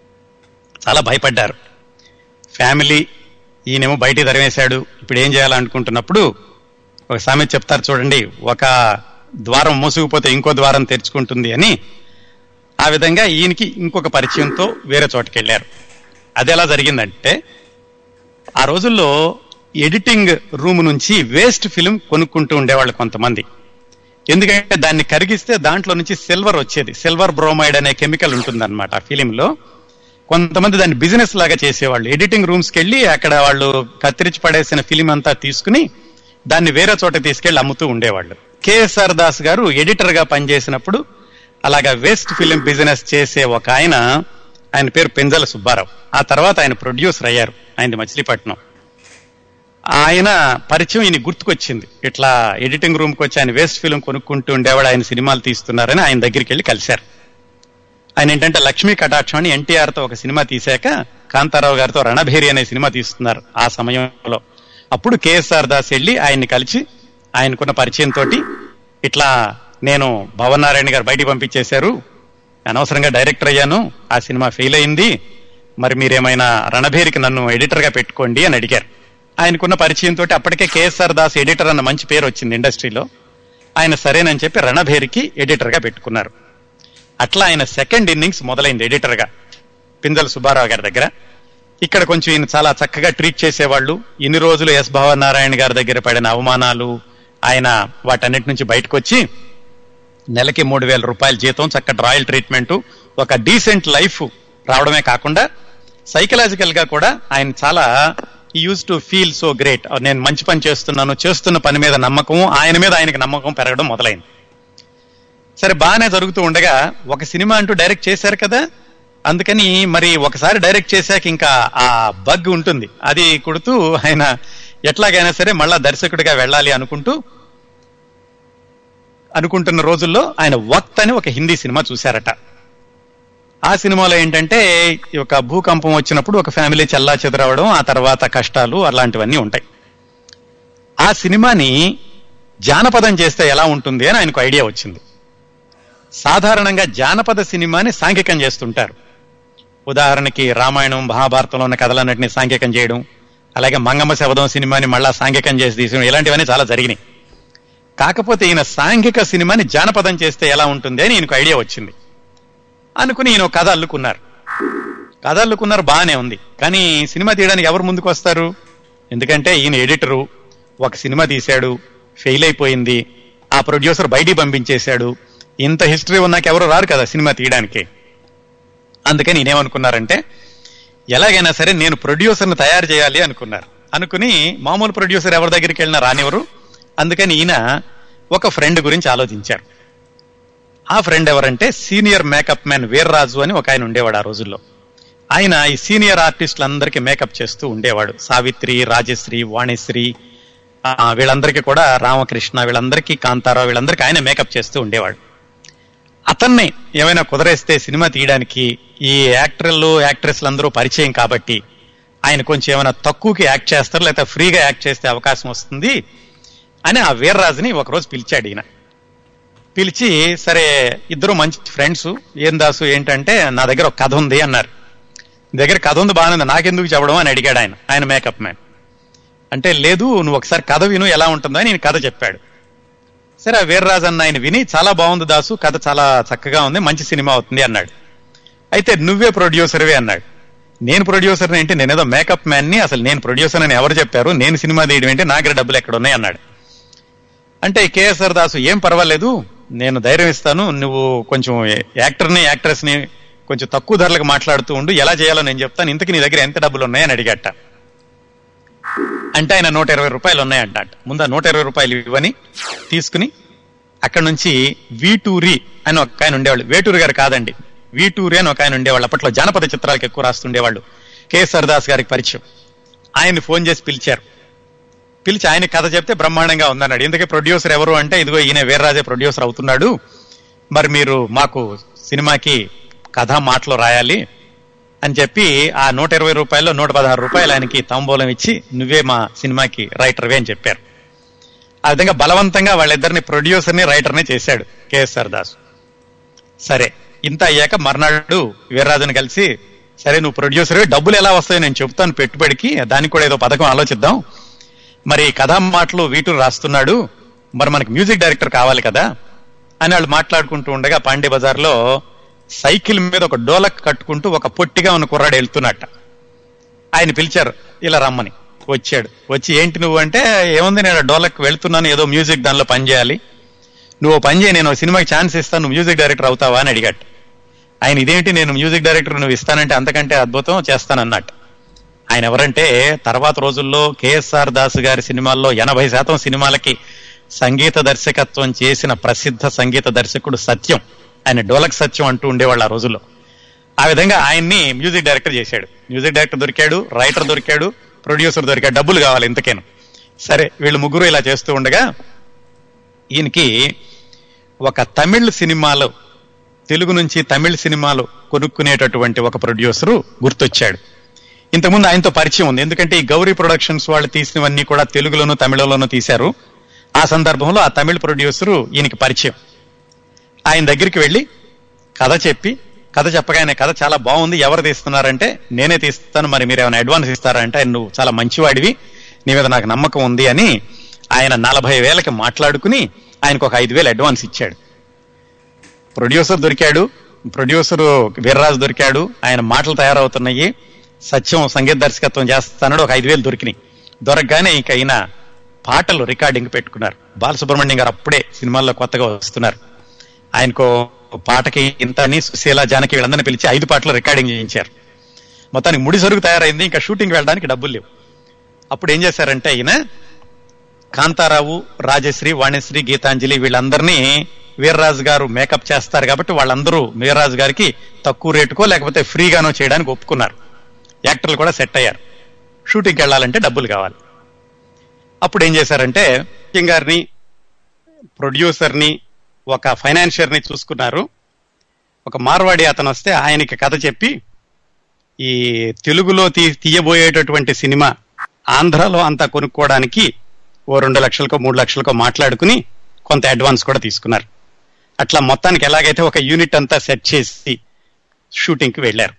[SPEAKER 1] చాలా భయపడ్డారు ఫ్యామిలీ ఈయనేమో బయటికి తరివేశాడు ఇప్పుడు ఏం చేయాలనుకుంటున్నప్పుడు ఒక సామెత చెప్తారు చూడండి ఒక ద్వారం మూసుకుపోతే ఇంకో ద్వారం తెరుచుకుంటుంది అని ఆ విధంగా ఈయనకి ఇంకొక పరిచయంతో వేరే చోటకి వెళ్ళారు అది ఎలా జరిగిందంటే ఆ రోజుల్లో ఎడిటింగ్ రూమ్ నుంచి వేస్ట్ ఫిలిం కొనుక్కుంటూ ఉండేవాళ్ళు కొంతమంది ఎందుకంటే దాన్ని కరిగిస్తే దాంట్లో నుంచి సిల్వర్ వచ్చేది సిల్వర్ బ్రోమైడ్ అనే కెమికల్ ఉంటుందన్నమాట ఆ ఫిలింలో కొంతమంది దాన్ని బిజినెస్ లాగా చేసేవాళ్ళు ఎడిటింగ్ రూమ్స్కి వెళ్ళి అక్కడ వాళ్ళు కత్తిరించి పడేసిన ఫిలిం అంతా తీసుకుని దాన్ని వేరే చోట తీసుకెళ్లి అమ్ముతూ ఉండేవాళ్ళు కేఎస్ఆర్ దాస్ గారు ఎడిటర్ గా పనిచేసినప్పుడు అలాగా వేస్ట్ ఫిలిం బిజినెస్ చేసే ఒక ఆయన ఆయన పేరు పెంజల సుబ్బారావు ఆ తర్వాత ఆయన ప్రొడ్యూసర్ అయ్యారు ఆయనది మచిలీపట్నం ఆయన పరిచయం ఈయన గుర్తుకొచ్చింది ఇట్లా ఎడిటింగ్ రూమ్ కి వచ్చి ఆయన వేస్ట్ ఫిలిం కొనుక్కుంటూ ఉండేవాడు ఆయన సినిమాలు తీస్తున్నారని ఆయన దగ్గరికి వెళ్ళి కలిశారు ఆయన ఏంటంటే లక్ష్మీ కటాక్షం అని ఎన్టీఆర్ తో ఒక సినిమా తీశాక కాంతారావు గారితో రణభేరి అనే సినిమా తీస్తున్నారు ఆ సమయంలో అప్పుడు కేఎస్ఆర్ దాస్ వెళ్ళి ఆయన్ని కలిసి ఆయనకున్న పరిచయం తోటి ఇట్లా నేను భవన్ నారాయణ గారు బయటికి పంపించేశారు అనవసరంగా డైరెక్టర్ అయ్యాను ఆ సినిమా ఫెయిల్ అయింది మరి మీరేమైనా రణభేరికి నన్ను ఎడిటర్ గా పెట్టుకోండి అని అడిగారు ఆయనకున్న పరిచయం తోటి అప్పటికే కేఎస్ఆర్ దాస్ ఎడిటర్ అన్న మంచి పేరు వచ్చింది ఇండస్ట్రీలో ఆయన సరేనని చెప్పి రణభేరికి ఎడిటర్ గా పెట్టుకున్నారు అట్లా ఆయన సెకండ్ ఇన్నింగ్స్ మొదలైంది ఎడిటర్ గా పిందల సుబ్బారావు గారి దగ్గర ఇక్కడ కొంచెం ఈయన చాలా చక్కగా ట్రీట్ చేసేవాళ్ళు ఇన్ని రోజులు ఎస్ భవన్ నారాయణ గారి దగ్గర పడిన అవమానాలు ఆయన వాటన్నిటి నుంచి బయటకు వచ్చి నెలకి మూడు వేల రూపాయల జీతం చక్కటి రాయల్ ట్రీట్మెంట్ ఒక డీసెంట్ లైఫ్ రావడమే కాకుండా సైకలాజికల్ గా కూడా ఆయన చాలా use to feel so great నేను మంచి పని చేస్తున్నాను చేస్తున్న పని మీద నమ్మకం ఆయన మీద ఆయనకి నమ్మకం పెరగడం మొదలైంది సరే బాగానే జరుగుతూ ఉండగా ఒక సినిమా అంటూ డైరెక్ట్ చేశారు కదా అందుకని మరి ఒకసారి డైరెక్ట్ చేశాక ఇంకా ఆ బగ్ ఉంటుంది అది కుడుతూ ఆయన ఎట్లాగైనా సరే మళ్ళా దర్శకుడిగా వెళ్ళాలి అనుకుంటూ అనుకుంటున్న రోజుల్లో ఆయన వక్త్ అని ఒక హిందీ సినిమా చూశారట ఆ సినిమాలో ఏంటంటే ఈ ఒక భూకంపం వచ్చినప్పుడు ఒక ఫ్యామిలీ చల్లా చెదరవడం ఆ తర్వాత కష్టాలు అలాంటివన్నీ ఉంటాయి ఆ సినిమాని జానపదం చేస్తే ఎలా ఉంటుంది అని ఆయనకు ఐడియా వచ్చింది సాధారణంగా జానపద సినిమాని సాంఘికం చేస్తుంటారు ఉదాహరణకి రామాయణం మహాభారతంలో ఉన్న కథలన్నింటినీ సాంఘికం చేయడం అలాగే మంగమ్మ శబదం సినిమాని మళ్ళా సాంఘికం చేసి తీసిన ఇలాంటివన్నీ చాలా జరిగినాయి కాకపోతే ఈయన సాంఘిక సినిమాని జానపదం చేస్తే ఎలా ఉంటుంది అని ఈయనకు ఐడియా వచ్చింది అనుకుని ఈయన ఒక కథ అల్లుకున్నారు కథ అల్లుకున్నారు బాగానే ఉంది కానీ సినిమా తీయడానికి ఎవరు ముందుకు వస్తారు ఎందుకంటే ఈయన ఎడిటరు ఒక సినిమా తీశాడు ఫెయిల్ అయిపోయింది ఆ ప్రొడ్యూసర్ బయటికి పంపించేశాడు ఇంత హిస్టరీ ఉన్నాక ఎవరు రారు కదా సినిమా తీయడానికి అందుకని ఈయనేమనుకున్నారంటే ఎలాగైనా సరే నేను ప్రొడ్యూసర్ని తయారు చేయాలి అనుకున్నారు అనుకుని మామూలు ప్రొడ్యూసర్ ఎవరి దగ్గరికి వెళ్ళినా రానివ్వరు అందుకని ఈయన ఒక ఫ్రెండ్ గురించి ఆలోచించారు ఆ ఫ్రెండ్ ఎవరంటే సీనియర్ మేకప్ మ్యాన్ వీర్రాజు అని ఒక ఆయన ఉండేవాడు ఆ రోజుల్లో ఆయన ఈ సీనియర్ ఆర్టిస్టులందరికీ మేకప్ చేస్తూ ఉండేవాడు సావిత్రి రాజశ్రీ వాణిశ్రీ ఆ, వీళ్ళందరికీ కూడా రామకృష్ణ వీళ్ళందరికీ కాంతారావు వీళ్ళందరికీ ఆయన మేకప్ చేస్తూ ఉండేవాడు అతన్ని ఏమైనా కుదరేస్తే సినిమా తీయడానికి ఈ యాక్టర్లు యాక్ట్రెస్లు అందరూ పరిచయం కాబట్టి ఆయన కొంచెం ఏమైనా తక్కువకి యాక్ట్ చేస్తారు లేకపోతే ఫ్రీగా యాక్ట్ చేస్తే అవకాశం వస్తుంది అని ఆ వీర్రాజుని ఒకరోజు పిలిచాడు ఈయన పిలిచి సరే ఇద్దరు మంచి ఫ్రెండ్స్ ఏం దాసు ఏంటంటే నా దగ్గర ఒక కథ ఉంది అన్నారు "నీ దగ్గర కథ ఉంది బాగానే ఉంది నాకెందుకు చెప్పడం అని అడిగాడు ఆయన ఆయన మేకప్ మ్యాన్ అంటే లేదు నువ్వు ఒకసారి కథ విను ఎలా ఉంటుందో అని నేను కథ చెప్పాడు సరే ఆ వీర్రాజు అన్న ఆయన విని చాలా బాగుంది దాసు కథ చాలా చక్కగా ఉంది మంచి సినిమా అవుతుంది అన్నాడు అయితే నువ్వే ప్రొడ్యూసర్వే అన్నాడు నేను ప్రొడ్యూసర్ ఏంటి నేనేదో మేకప్ మ్యాన్ ని అసలు నేను ప్రొడ్యూసర్ అని ఎవరు చెప్పారు నేను సినిమా తీయడం ఏంటి నా దగ్గర డబ్బులు ఎక్కడ ఉన్నాయి అన్నాడు అంటే కేఎస్ఆర్ దాసు ఏం పర్వాలేదు నేను ధైర్యం ఇస్తాను నువ్వు కొంచెం యాక్టర్ని యాక్ట్రెస్ ని కొంచెం తక్కువ ధరలకు మాట్లాడుతూ ఉండు ఎలా చేయాలో నేను చెప్తాను ఇంతకు నీ దగ్గర ఎంత డబ్బులు ఉన్నాయని అడిగట అంటే ఆయన నూట ఇరవై రూపాయలు ఉన్నాయంట ముందు ఆ నూట ఇరవై రూపాయలు ఇవ్వని తీసుకుని అక్కడ నుంచి వీటూరి అని ఒక ఆయన ఉండేవాళ్ళు వేటూరి గారు కాదండి వీటూరి అని ఒక ఆయన ఉండేవాళ్ళు అప్పట్లో జానపద చిత్రాలకు ఎక్కువ రాస్తుండేవాళ్ళు కేఎస్ఆర్ దాస్ గారికి పరిచయం ఆయన్ని ఫోన్ చేసి పిలిచారు పిలిచి ఆయన కథ చెప్తే బ్రహ్మాండంగా ఉందన్నాడు ఎందుకే ప్రొడ్యూసర్ ఎవరు అంటే ఇదిగో ఈయన వీర్రాజే ప్రొడ్యూసర్ అవుతున్నాడు మరి మీరు మాకు సినిమాకి కథ మాటలు రాయాలి అని చెప్పి ఆ నూట ఇరవై రూపాయల్లో నూట పదహారు రూపాయలు ఆయనకి తాంబూలం ఇచ్చి నువ్వే మా సినిమాకి రైటర్వే అని చెప్పారు ఆ విధంగా బలవంతంగా వాళ్ళిద్దరిని ప్రొడ్యూసర్ని రైటర్ని చేశాడు కేఎస్ఆర్ దాస్ సరే ఇంత అయ్యాక మర్నాడు వీర్రాజుని కలిసి సరే నువ్వు ప్రొడ్యూసర్ డబ్బులు ఎలా వస్తాయో నేను చెప్తాను పెట్టుబడికి దానికి కూడా ఏదో పథకం ఆలోచిద్దాం మరి కథా మాటలు వీటూరు రాస్తున్నాడు మరి మనకి మ్యూజిక్ డైరెక్టర్ కావాలి కదా అని వాళ్ళు మాట్లాడుకుంటూ ఉండగా పాండే బజార్లో సైకిల్ మీద ఒక డోలక్ కట్టుకుంటూ ఒక పొట్టిగా ఉన్న కుర్రాడు వెళ్తున్నట్ట ఆయన పిలిచారు ఇలా రమ్మని వచ్చాడు వచ్చి ఏంటి నువ్వు అంటే ఏముంది నేను డోలక్ వెళ్తున్నాను ఏదో మ్యూజిక్ దానిలో పని చేయాలి నువ్వు ఓ పని చేయి నేను ఓ సినిమాకి ఛాన్స్ ఇస్తాను నువ్వు మ్యూజిక్ డైరెక్టర్ అవుతావా అని అడిగాడు ఆయన ఇదేంటి నేను మ్యూజిక్ డైరెక్టర్ నువ్వు ఇస్తానంటే అంతకంటే అద్భుతం చేస్తానన్నట్టు ఆయన ఎవరంటే తర్వాత రోజుల్లో కేఎస్ఆర్ దాస్ గారి సినిమాల్లో ఎనభై శాతం సినిమాలకి సంగీత దర్శకత్వం చేసిన ప్రసిద్ధ సంగీత దర్శకుడు సత్యం ఆయన డోలక్ సత్యం అంటూ ఉండేవాళ్ళు ఆ రోజుల్లో ఆ విధంగా ఆయన్ని మ్యూజిక్ డైరెక్టర్ చేశాడు మ్యూజిక్ డైరెక్టర్ దొరికాడు రైటర్ దొరికాడు ప్రొడ్యూసర్ దొరికాడు డబ్బులు కావాలి ఇంతకేను సరే వీళ్ళు ముగ్గురు ఇలా చేస్తూ ఉండగా ఈయనకి ఒక తమిళ్ సినిమాలో తెలుగు నుంచి తమిళ్ సినిమాలు కొనుక్కునేటటువంటి ఒక ప్రొడ్యూసరు గుర్తొచ్చాడు ఇంతకుముందు ఆయనతో పరిచయం ఉంది ఎందుకంటే ఈ గౌరీ ప్రొడక్షన్స్ వాళ్ళు తీసినవన్నీ కూడా తెలుగులోను తమిళలోను తీశారు ఆ సందర్భంలో ఆ తమిళ ప్రొడ్యూసరు ఈయనకి పరిచయం ఆయన దగ్గరికి వెళ్ళి కథ చెప్పి కథ చెప్పగానే కథ చాలా బాగుంది ఎవరు తీస్తున్నారంటే నేనే తీస్తాను మరి మీరు ఏమైనా అడ్వాన్స్ ఇస్తారా అంటే ఆయన నువ్వు చాలా మంచివాడివి నీ మీద నాకు నమ్మకం ఉంది అని ఆయన నలభై వేలకి మాట్లాడుకుని ఆయనకు ఒక ఐదు వేలు అడ్వాన్స్ ఇచ్చాడు ప్రొడ్యూసర్ దొరికాడు ప్రొడ్యూసర్ వీర్రాజు దొరికాడు ఆయన మాటలు తయారవుతున్నాయి సత్యం సంగీత దర్శకత్వం చేస్తానడు ఒక ఐదు వేలు దొరికినాయి దొరకగానే ఇక ఈయన పాటలు రికార్డింగ్ పెట్టుకున్నారు బాలసుబ్రహ్మణ్యం గారు అప్పుడే సినిమాల్లో కొత్తగా వస్తున్నారు ఆయనకు పాటకి ఇంత అని సుశీల జానకి వీళ్ళందరినీ పిలిచి ఐదు పాటలు రికార్డింగ్ చేయించారు మొత్తానికి ముడి సరుకు తయారైంది ఇంకా షూటింగ్ వెళ్ళడానికి డబ్బులు లేవు అప్పుడు ఏం చేశారంటే ఈయన కాంతారావు రాజశ్రీ వాణిశ్రీ గీతాంజలి వీళ్ళందరినీ వీర్రాజు గారు మేకప్ చేస్తారు కాబట్టి వాళ్ళందరూ వీర్రాజు గారికి తక్కువ రేటుకో లేకపోతే ఫ్రీగానో చేయడానికి ఒప్పుకున్నారు యాక్టర్లు కూడా సెట్ అయ్యారు షూటింగ్కి వెళ్ళాలంటే డబ్బులు కావాలి అప్పుడు ఏం చేశారంటే సత్యం గారిని ప్రొడ్యూసర్ని ఒక ఫైనాన్షియర్ ని చూసుకున్నారు ఒక మార్వాడి అతను వస్తే ఆయనకి కథ చెప్పి ఈ తెలుగులో తీ తీయబోయేటటువంటి సినిమా ఆంధ్రాలో అంతా కొనుక్కోవడానికి ఓ రెండు లక్షలకో మూడు లక్షలకో మాట్లాడుకుని కొంత అడ్వాన్స్ కూడా తీసుకున్నారు అట్లా మొత్తానికి ఎలాగైతే ఒక యూనిట్ అంతా సెట్ చేసి షూటింగ్కి వెళ్ళారు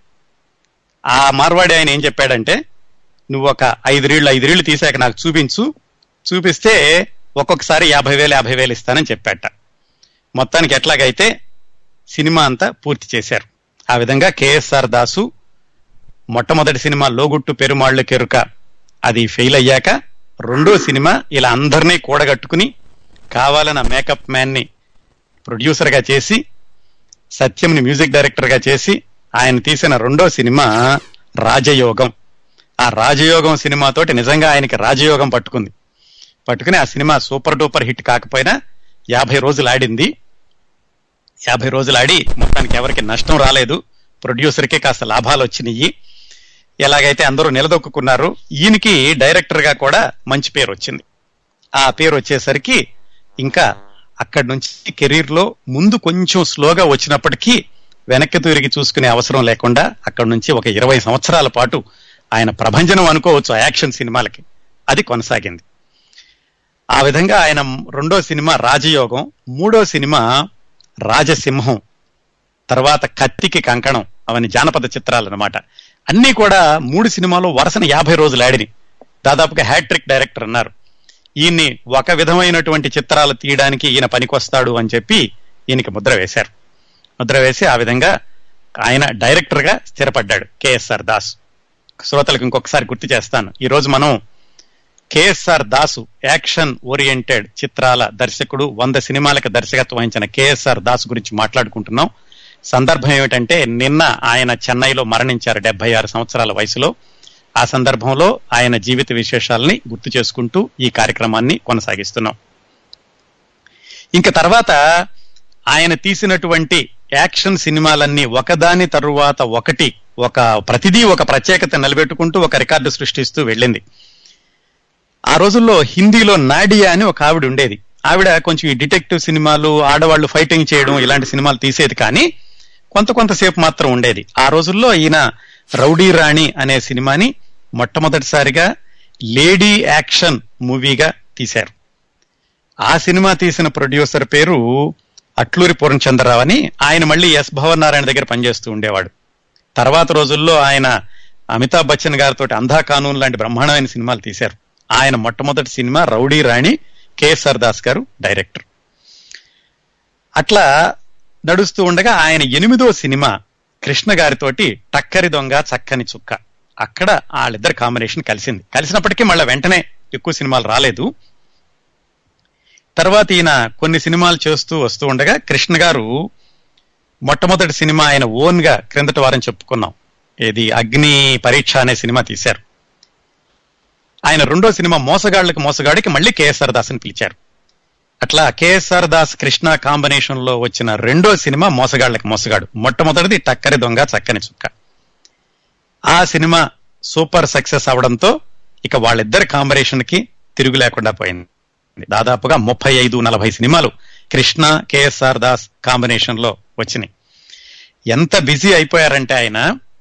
[SPEAKER 1] ఆ మార్వాడి ఆయన ఏం చెప్పాడంటే నువ్వు ఒక ఐదు రీళ్లు ఐదు రీళ్లు తీసాక నాకు చూపించు చూపిస్తే ఒక్కొక్కసారి యాభై వేలు యాభై వేలు ఇస్తానని చెప్పాట మొత్తానికి ఎట్లాగైతే సినిమా అంతా పూర్తి చేశారు ఆ విధంగా కేఎస్ఆర్ దాసు మొట్టమొదటి సినిమా లోగుట్టు పెరుమాళ్ళు కెరుక అది ఫెయిల్ అయ్యాక రెండో సినిమా ఇలా అందరినీ కూడగట్టుకుని కావాలన్న మేకప్ మ్యాన్ ని ప్రొడ్యూసర్ గా చేసి సత్యంని మ్యూజిక్ డైరెక్టర్ గా చేసి ఆయన తీసిన రెండో సినిమా రాజయోగం ఆ రాజయోగం సినిమాతోటి నిజంగా ఆయనకి రాజయోగం పట్టుకుంది పట్టుకుని ఆ సినిమా సూపర్ డూపర్ హిట్ కాకపోయినా యాభై రోజులు ఆడింది యాభై రోజులు ఆడి మొత్తానికి ఎవరికి నష్టం రాలేదు ప్రొడ్యూసర్కే కాస్త లాభాలు వచ్చినాయి ఎలాగైతే అందరూ నిలదొక్కున్నారు ఈయనకి డైరెక్టర్ గా కూడా మంచి పేరు వచ్చింది ఆ పేరు వచ్చేసరికి ఇంకా అక్కడి నుంచి కెరీర్ లో ముందు కొంచెం స్లోగా వచ్చినప్పటికీ వెనక్కి తిరిగి చూసుకునే అవసరం లేకుండా అక్కడి నుంచి ఒక ఇరవై సంవత్సరాల పాటు ఆయన ప్రభంజనం అనుకోవచ్చు ఆ యాక్షన్ సినిమాలకి అది కొనసాగింది ఆ విధంగా ఆయన రెండో సినిమా రాజయోగం మూడో సినిమా రాజసింహం తర్వాత కత్తికి కంకణం అవన్నీ జానపద చిత్రాలు అనమాట అన్ని కూడా మూడు సినిమాలు వరుసన యాభై రోజులు ఆడిని దాదాపుగా హ్యాట్రిక్ డైరెక్టర్ అన్నారు ఈయన్ని ఒక విధమైనటువంటి చిత్రాలు తీయడానికి ఈయన పనికొస్తాడు అని చెప్పి ఈయనకి ముద్ర వేశారు ముద్ర వేసి ఆ విధంగా ఆయన డైరెక్టర్ గా స్థిరపడ్డాడు కేఎస్ఆర్ దాస్ శ్రోతలకు ఇంకొకసారి గుర్తు చేస్తాను ఈ రోజు మనం కేఎస్ఆర్ దాసు యాక్షన్ ఓరియంటెడ్ చిత్రాల దర్శకుడు వంద సినిమాలకు దర్శకత్వం వహించిన కేఎస్ఆర్ దాసు గురించి మాట్లాడుకుంటున్నాం సందర్భం ఏమిటంటే నిన్న ఆయన చెన్నైలో మరణించారు డెబ్బై ఆరు సంవత్సరాల వయసులో ఆ సందర్భంలో ఆయన జీవిత విశేషాలని గుర్తు చేసుకుంటూ ఈ కార్యక్రమాన్ని కొనసాగిస్తున్నాం ఇంకా తర్వాత ఆయన తీసినటువంటి యాక్షన్ సినిమాలన్నీ ఒకదాని తరువాత ఒకటి ఒక ప్రతిదీ ఒక ప్రత్యేకత నిలబెట్టుకుంటూ ఒక రికార్డు సృష్టిస్తూ వెళ్ళింది ఆ రోజుల్లో హిందీలో నాడియా అని ఒక ఆవిడ ఉండేది ఆవిడ కొంచెం ఈ డిటెక్టివ్ సినిమాలు ఆడవాళ్లు ఫైటింగ్ చేయడం ఇలాంటి సినిమాలు తీసేది కానీ కొంత కొంతసేపు మాత్రం ఉండేది ఆ రోజుల్లో ఈయన రౌడీ రాణి అనే సినిమాని మొట్టమొదటిసారిగా లేడీ యాక్షన్ మూవీగా తీశారు ఆ సినిమా తీసిన ప్రొడ్యూసర్ పేరు అట్లూరి పూర్ణచంద్రరావు అని ఆయన మళ్ళీ ఎస్ భవన్ నారాయణ దగ్గర పనిచేస్తూ ఉండేవాడు తర్వాత రోజుల్లో ఆయన అమితాబ్ బచ్చన్ గారితో అంధా కానూన్ లాంటి బ్రహ్మాండమైన సినిమాలు తీశారు ఆయన మొట్టమొదటి cinema rowdy Rani KSR Das గారు డైరెక్టర్ అట్లా నడుస్తూ ఉండగా ఆయన ఎనిమిదో సినిమా కృష్ణ గారితోటి టక్కరి దొంగ చక్కని చుక్క అక్కడ వాళ్ళిద్దరు కాంబినేషన్ కలిసింది కలిసినప్పటికీ మళ్ళీ వెంటనే ఎక్కువ సినిమాలు రాలేదు తర్వాత ఈయన కొన్ని సినిమాలు చేస్తూ వస్తూ ఉండగా కృష్ణ గారు మొట్టమొదటి సినిమా ఆయన ఓన్ గా క్రిందటి వారం చెప్పుకున్నాం ఏది అగ్ని పరీక్ష అనే సినిమా తీశారు ఆయన రెండో సినిమా మోసగాళ్లకు మోసగాడికి మళ్ళీ కేఎస్ఆర్ దాస్ అని పిలిచారు అట్లా కేఎస్ఆర్ దాస్ కృష్ణ కాంబినేషన్ లో వచ్చిన రెండో సినిమా మోసగాళ్లకు మోసగాడు మొట్టమొదటిది టక్కరి దొంగ చక్కని చుక్క ఆ సినిమా సూపర్ సక్సెస్ అవడంతో ఇక వాళ్ళిద్దరి కాంబినేషన్ కి తిరుగు లేకుండా పోయింది దాదాపుగా ముప్పై ఐదు నలభై సినిమాలు కృష్ణ కేఎస్ఆర్ దాస్ కాంబినేషన్ లో వచ్చినాయి ఎంత బిజీ అయిపోయారంటే ఆయన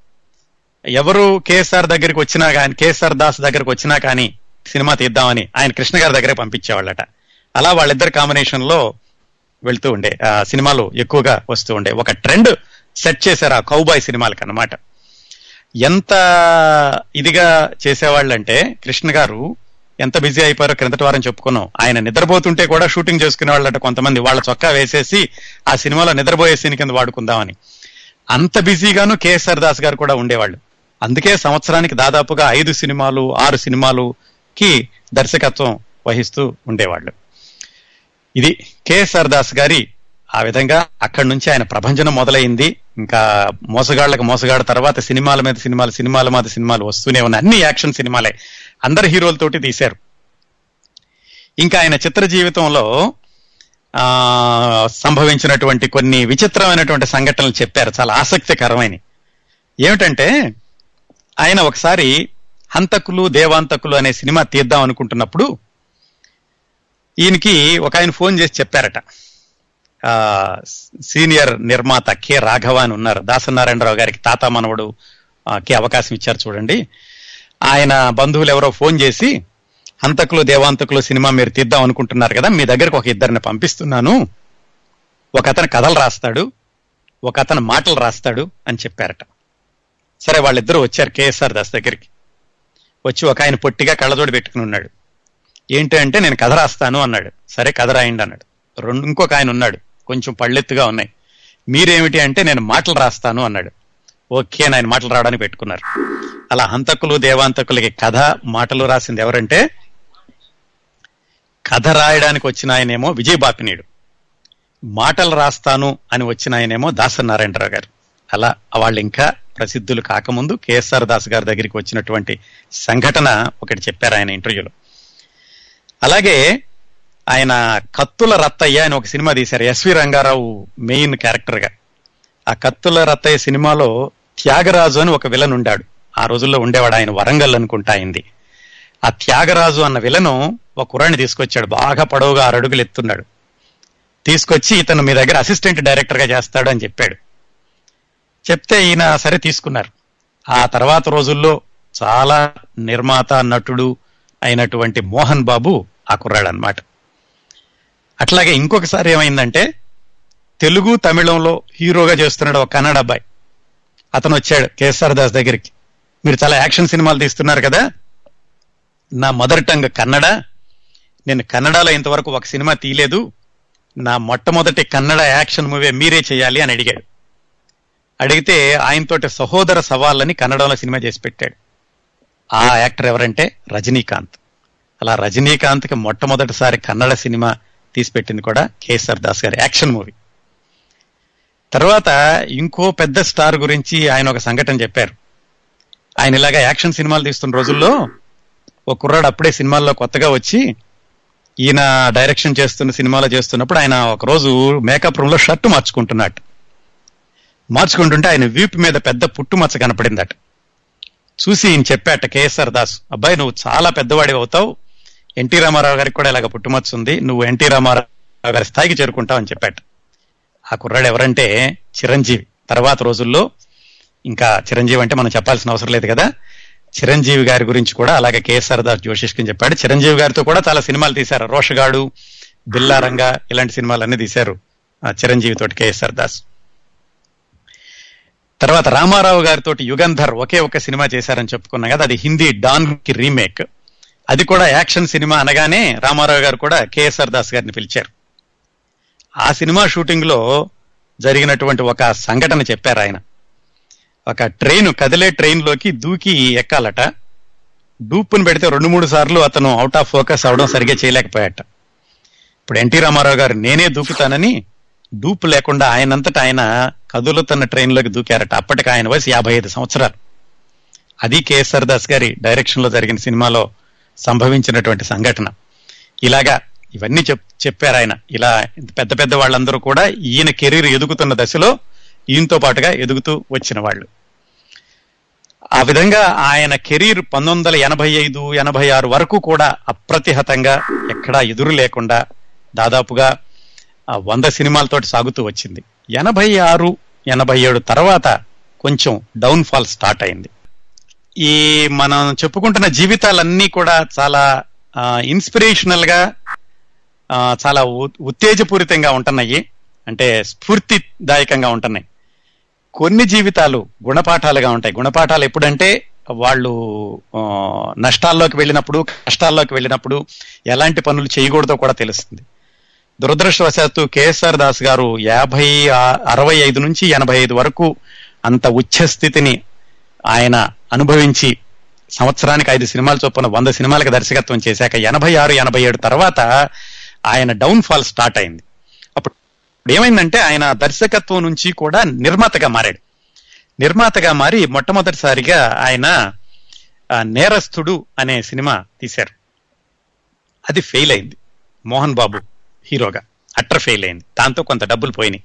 [SPEAKER 1] ఎవరు కేఎస్ఆర్ దగ్గరికి వచ్చినా కానీ కేఎస్ఆర్ దాస్ దగ్గరికి వచ్చినా కానీ సినిమా తీద్దామని ఆయన కృష్ణ గారి దగ్గర పంపించేవాళ్ళట అలా వాళ్ళిద్దరు కాంబినేషన్ లో వెళ్తూ ఉండే ఆ సినిమాలు ఎక్కువగా వస్తూ ఉండే ఒక ట్రెండ్ సెట్ చేశారు ఆ కౌబాయ్ సినిమాలకు అన్నమాట ఎంత ఇదిగా చేసేవాళ్ళంటే కృష్ణ గారు ఎంత బిజీ అయిపోయారో క్రిందటి వారం చెప్పుకున్నాం ఆయన నిద్రపోతుంటే కూడా షూటింగ్ చేసుకునే వాళ్ళట కొంతమంది వాళ్ళ చొక్కా వేసేసి ఆ సినిమాలో నిద్రపోయే సీన్ కింద వాడుకుందామని అంత బిజీగాను కేఎస్ఆర్ దాస్ గారు కూడా ఉండేవాళ్ళు అందుకే సంవత్సరానికి దాదాపుగా ఐదు సినిమాలు ఆరు సినిమాలుకి దర్శకత్వం వహిస్తూ ఉండేవాళ్ళు ఇది కేఎస్ఆర్ దాస్ గారి ఆ విధంగా అక్కడి నుంచి ఆయన ప్రభంజనం మొదలైంది ఇంకా మోసగాళ్లకు మోసగాడు తర్వాత సినిమాల మీద సినిమాలు సినిమాల మీద సినిమాలు వస్తూనే ఉన్నాయి అన్ని యాక్షన్ సినిమాలే అందరి హీరోలతోటి తీశారు ఇంకా ఆయన చిత్ర జీవితంలో ఆ సంభవించినటువంటి కొన్ని విచిత్రమైనటువంటి సంఘటనలు చెప్పారు చాలా ఆసక్తికరమైన ఏమిటంటే ఆయన ఒకసారి హంతకులు దేవాంతకులు అనే సినిమా తీద్దాం అనుకుంటున్నప్పుడు ఈయనకి ఒక ఆయన ఫోన్ చేసి చెప్పారట ఆ సీనియర్ నిర్మాత కె రాఘవ అని ఉన్నారు దాసనారాయణరావు గారికి తాత మనవడు ఆ, కి అవకాశం ఇచ్చారు చూడండి ఆయన బంధువులు ఎవరో ఫోన్ చేసి హంతకులు దేవాంతకులు సినిమా మీరు తీద్దాం అనుకుంటున్నారు కదా మీ దగ్గరకు ఒక ఇద్దరిని పంపిస్తున్నాను ఒక అతను కథలు రాస్తాడు ఒక అతను మాటలు రాస్తాడు అని చెప్పారట సరే వాళ్ళిద్దరూ వచ్చారు కేఎస్ఆర్ దాస్ దగ్గరికి వచ్చి ఒక ఆయన పొట్టిగా కళ్ళజోడు పెట్టుకుని ఉన్నాడు ఏంటి అంటే నేను కథ రాస్తాను అన్నాడు సరే కథ రాయండి అన్నాడు రెండు ఇంకొక ఆయన ఉన్నాడు కొంచెం పళ్ళెత్తుగా ఉన్నాయి మీరేమిటి అంటే నేను మాటలు రాస్తాను అన్నాడు ఓకే అని ఆయన మాటలు రావడానికి పెట్టుకున్నారు అలా హంతకులు దేవాంతకులకి కథ మాటలు రాసింది ఎవరంటే కథ రాయడానికి వచ్చిన ఆయనేమో విజయబాపినీడు మాటలు రాస్తాను అని వచ్చిన ఆయనేమో దాసనారాయణరావు గారు అలా వాళ్ళు ఇంకా ప్రసిద్ధులు కాకముందు కేఎస్ఆర్ దాస్ గారి దగ్గరికి వచ్చినటువంటి సంఘటన ఒకటి చెప్పారు ఆయన ఇంటర్వ్యూలో అలాగే ఆయన కత్తుల రత్తయ్య అని ఒక సినిమా తీశారు ఎస్వి రంగారావు మెయిన్ క్యారెక్టర్ గా ఆ కత్తుల రత్తయ్య సినిమాలో త్యాగరాజు అని ఒక విలన్ ఉండాడు ఆ రోజుల్లో ఉండేవాడు ఆయన వరంగల్ అనుకుంటా అయింది ఆ త్యాగరాజు అన్న విలను ఒక కుర్రాన్ని తీసుకొచ్చాడు బాగా పొడవుగా ఆరు అడుగులు ఎత్తున్నాడు తీసుకొచ్చి ఇతను మీ దగ్గర అసిస్టెంట్ డైరెక్టర్ గా చేస్తాడు అని చెప్పాడు చెప్తే ఈయన సరే తీసుకున్నారు ఆ తర్వాత రోజుల్లో చాలా నిర్మాత నటుడు అయినటువంటి మోహన్ బాబు ఆ కుర్రాడు అనమాట అట్లాగే ఇంకొకసారి ఏమైందంటే తెలుగు తమిళంలో హీరోగా చేస్తున్నాడు ఒక కన్నడ అబ్బాయి అతను వచ్చాడు కేఎస్ఆర్ దాస్ దగ్గరికి మీరు చాలా యాక్షన్ సినిమాలు తీస్తున్నారు కదా నా మదర్ టంగ్ కన్నడ నేను కన్నడలో ఇంతవరకు ఒక సినిమా తీయలేదు నా మొట్టమొదటి కన్నడ యాక్షన్ మూవీ మీరే చేయాలి అని అడిగాడు అడిగితే ఆయనతోటి సహోదర సవాళ్ళని కన్నడంలో సినిమా చేసి పెట్టాడు ఆ యాక్టర్ ఎవరంటే రజనీకాంత్ అలా రజనీకాంత్కి మొట్టమొదటిసారి కన్నడ సినిమా తీసిపెట్టింది కూడా కేఎస్ఆర్ దాస్ గారి యాక్షన్ మూవీ తర్వాత ఇంకో పెద్ద స్టార్ గురించి ఆయన ఒక సంఘటన చెప్పారు ఆయన ఇలాగా యాక్షన్ సినిమాలు తీస్తున్న రోజుల్లో ఒక కుర్రాడు అప్పుడే సినిమాల్లో కొత్తగా వచ్చి ఈయన డైరెక్షన్ చేస్తున్న సినిమాలో చేస్తున్నప్పుడు ఆయన ఒక రోజు మేకప్ రూమ్ లో షర్ట్ మార్చుకుంటున్నట్టు మార్చుకుంటుంటే ఆయన వీపు మీద పెద్ద పుట్టుమచ్చ కనపడిందట చూసి ఈయన చెప్పాట కేఎస్ఆర్ దాస్ అబ్బాయి నువ్వు చాలా పెద్దవాడి అవుతావు ఎన్టీ రామారావు గారికి కూడా ఇలాగ పుట్టుమచ్చ ఉంది నువ్వు ఎన్టీ రామారావు గారి స్థాయికి చేరుకుంటావు అని చెప్పాట ఆ కుర్రాడు ఎవరంటే చిరంజీవి తర్వాత రోజుల్లో ఇంకా చిరంజీవి అంటే మనం చెప్పాల్సిన అవసరం లేదు కదా చిరంజీవి గారి గురించి కూడా అలాగే కేఎస్ఆర్ దాస్ జోషిష్కి చెప్పాడు చిరంజీవి గారితో కూడా చాలా సినిమాలు తీశారు రోషగాడు బిల్లారంగా ఇలాంటి సినిమాలు అన్ని తీశారు ఆ చిరంజీవి తోటి కేఎస్ఆర్ దాస్ తర్వాత రామారావు గారితో యుగంధర్ ఒకే ఒక సినిమా చేశారని చెప్పుకున్నాం కదా అది హిందీ డాన్ కి రీమేక్ అది కూడా యాక్షన్ సినిమా అనగానే రామారావు గారు కూడా కేఎస్ఆర్ దాస్ గారిని పిలిచారు ఆ సినిమా షూటింగ్ లో జరిగినటువంటి ఒక సంఘటన చెప్పారు ఆయన ఒక ట్రైన్ కదిలే ట్రైన్ లోకి దూకి ఎక్కాలట డూపును పెడితే రెండు మూడు సార్లు అతను అవుట్ ఆఫ్ ఫోకస్ అవడం సరిగ్గా చేయలేకపోయాట ఇప్పుడు ఎన్టీ రామారావు గారు నేనే దూకుతానని డూపు లేకుండా ఆయనంతటా ఆయన కదులుతున్న ట్రైన్ లోకి దూకారట అప్పటికి ఆయన వయసు యాభై ఐదు సంవత్సరాలు అది కేఎస్ఆర్ దాస్ గారి డైరెక్షన్ లో జరిగిన సినిమాలో సంభవించినటువంటి సంఘటన ఇలాగా ఇవన్నీ చెప్ చెప్పారు ఆయన ఇలా పెద్ద పెద్ద వాళ్ళందరూ కూడా ఈయన కెరీర్ ఎదుగుతున్న దశలో ఈయనతో పాటుగా ఎదుగుతూ వచ్చిన వాళ్ళు ఆ విధంగా ఆయన కెరీర్ పంతొమ్మిది వందల ఎనభై ఐదు ఎనభై ఆరు వరకు కూడా అప్రతిహతంగా ఎక్కడా ఎదురు లేకుండా దాదాపుగా ఆ వంద సినిమాలతోటి సాగుతూ వచ్చింది ఎనభై ఆరు ఎనభై ఏడు తర్వాత కొంచెం డౌన్ ఫాల్ స్టార్ట్ అయింది ఈ మనం చెప్పుకుంటున్న జీవితాలన్నీ కూడా చాలా ఇన్స్పిరేషనల్ గా ఆ, చాలా ఉ- ఉత్తేజపూరితంగా ఉంటున్నాయి అంటే స్ఫూర్తిదాయకంగా ఉంటున్నాయి కొన్ని జీవితాలు గుణపాఠాలుగా ఉంటాయి గుణపాఠాలు ఎప్పుడంటే వాళ్ళు ఆ, నష్టాల్లోకి వెళ్ళినప్పుడు కష్టాల్లోకి వెళ్ళినప్పుడు ఎలాంటి పనులు చేయకూడదో కూడా తెలుస్తుంది దురదృష్టవశాత్తు కేఎస్ఆర్ దాస్ గారు యాభై ఆ- అరవై ఐదు నుంచి ఎనభై ఐదు వరకు అంత ఉచ్చ స్థితిని ఆయన అనుభవించి సంవత్సరానికి ఐదు సినిమాలు చొప్పున వంద సినిమాలకు దర్శకత్వం చేశాక ఎనభై ఆరు ఎనభై ఏడు తర్వాత ఆయన డౌన్ ఫాల్ స్టార్ట్ అయింది అప్పుడు ఇప్పుడు ఏమైందంటే ఆయన దర్శకత్వం నుంచి కూడా నిర్మాతగా మారాడు నిర్మాతగా మారి మొట్టమొదటిసారిగా ఆయన ఆ, నేరస్తుడు అనే సినిమా తీశారు అది ఫెయిల్ అయింది మోహన్ బాబు హీరోగా అట్టర్ ఫెయిల్ అయింది దాంతో కొంత డబ్బులు పోయినాయి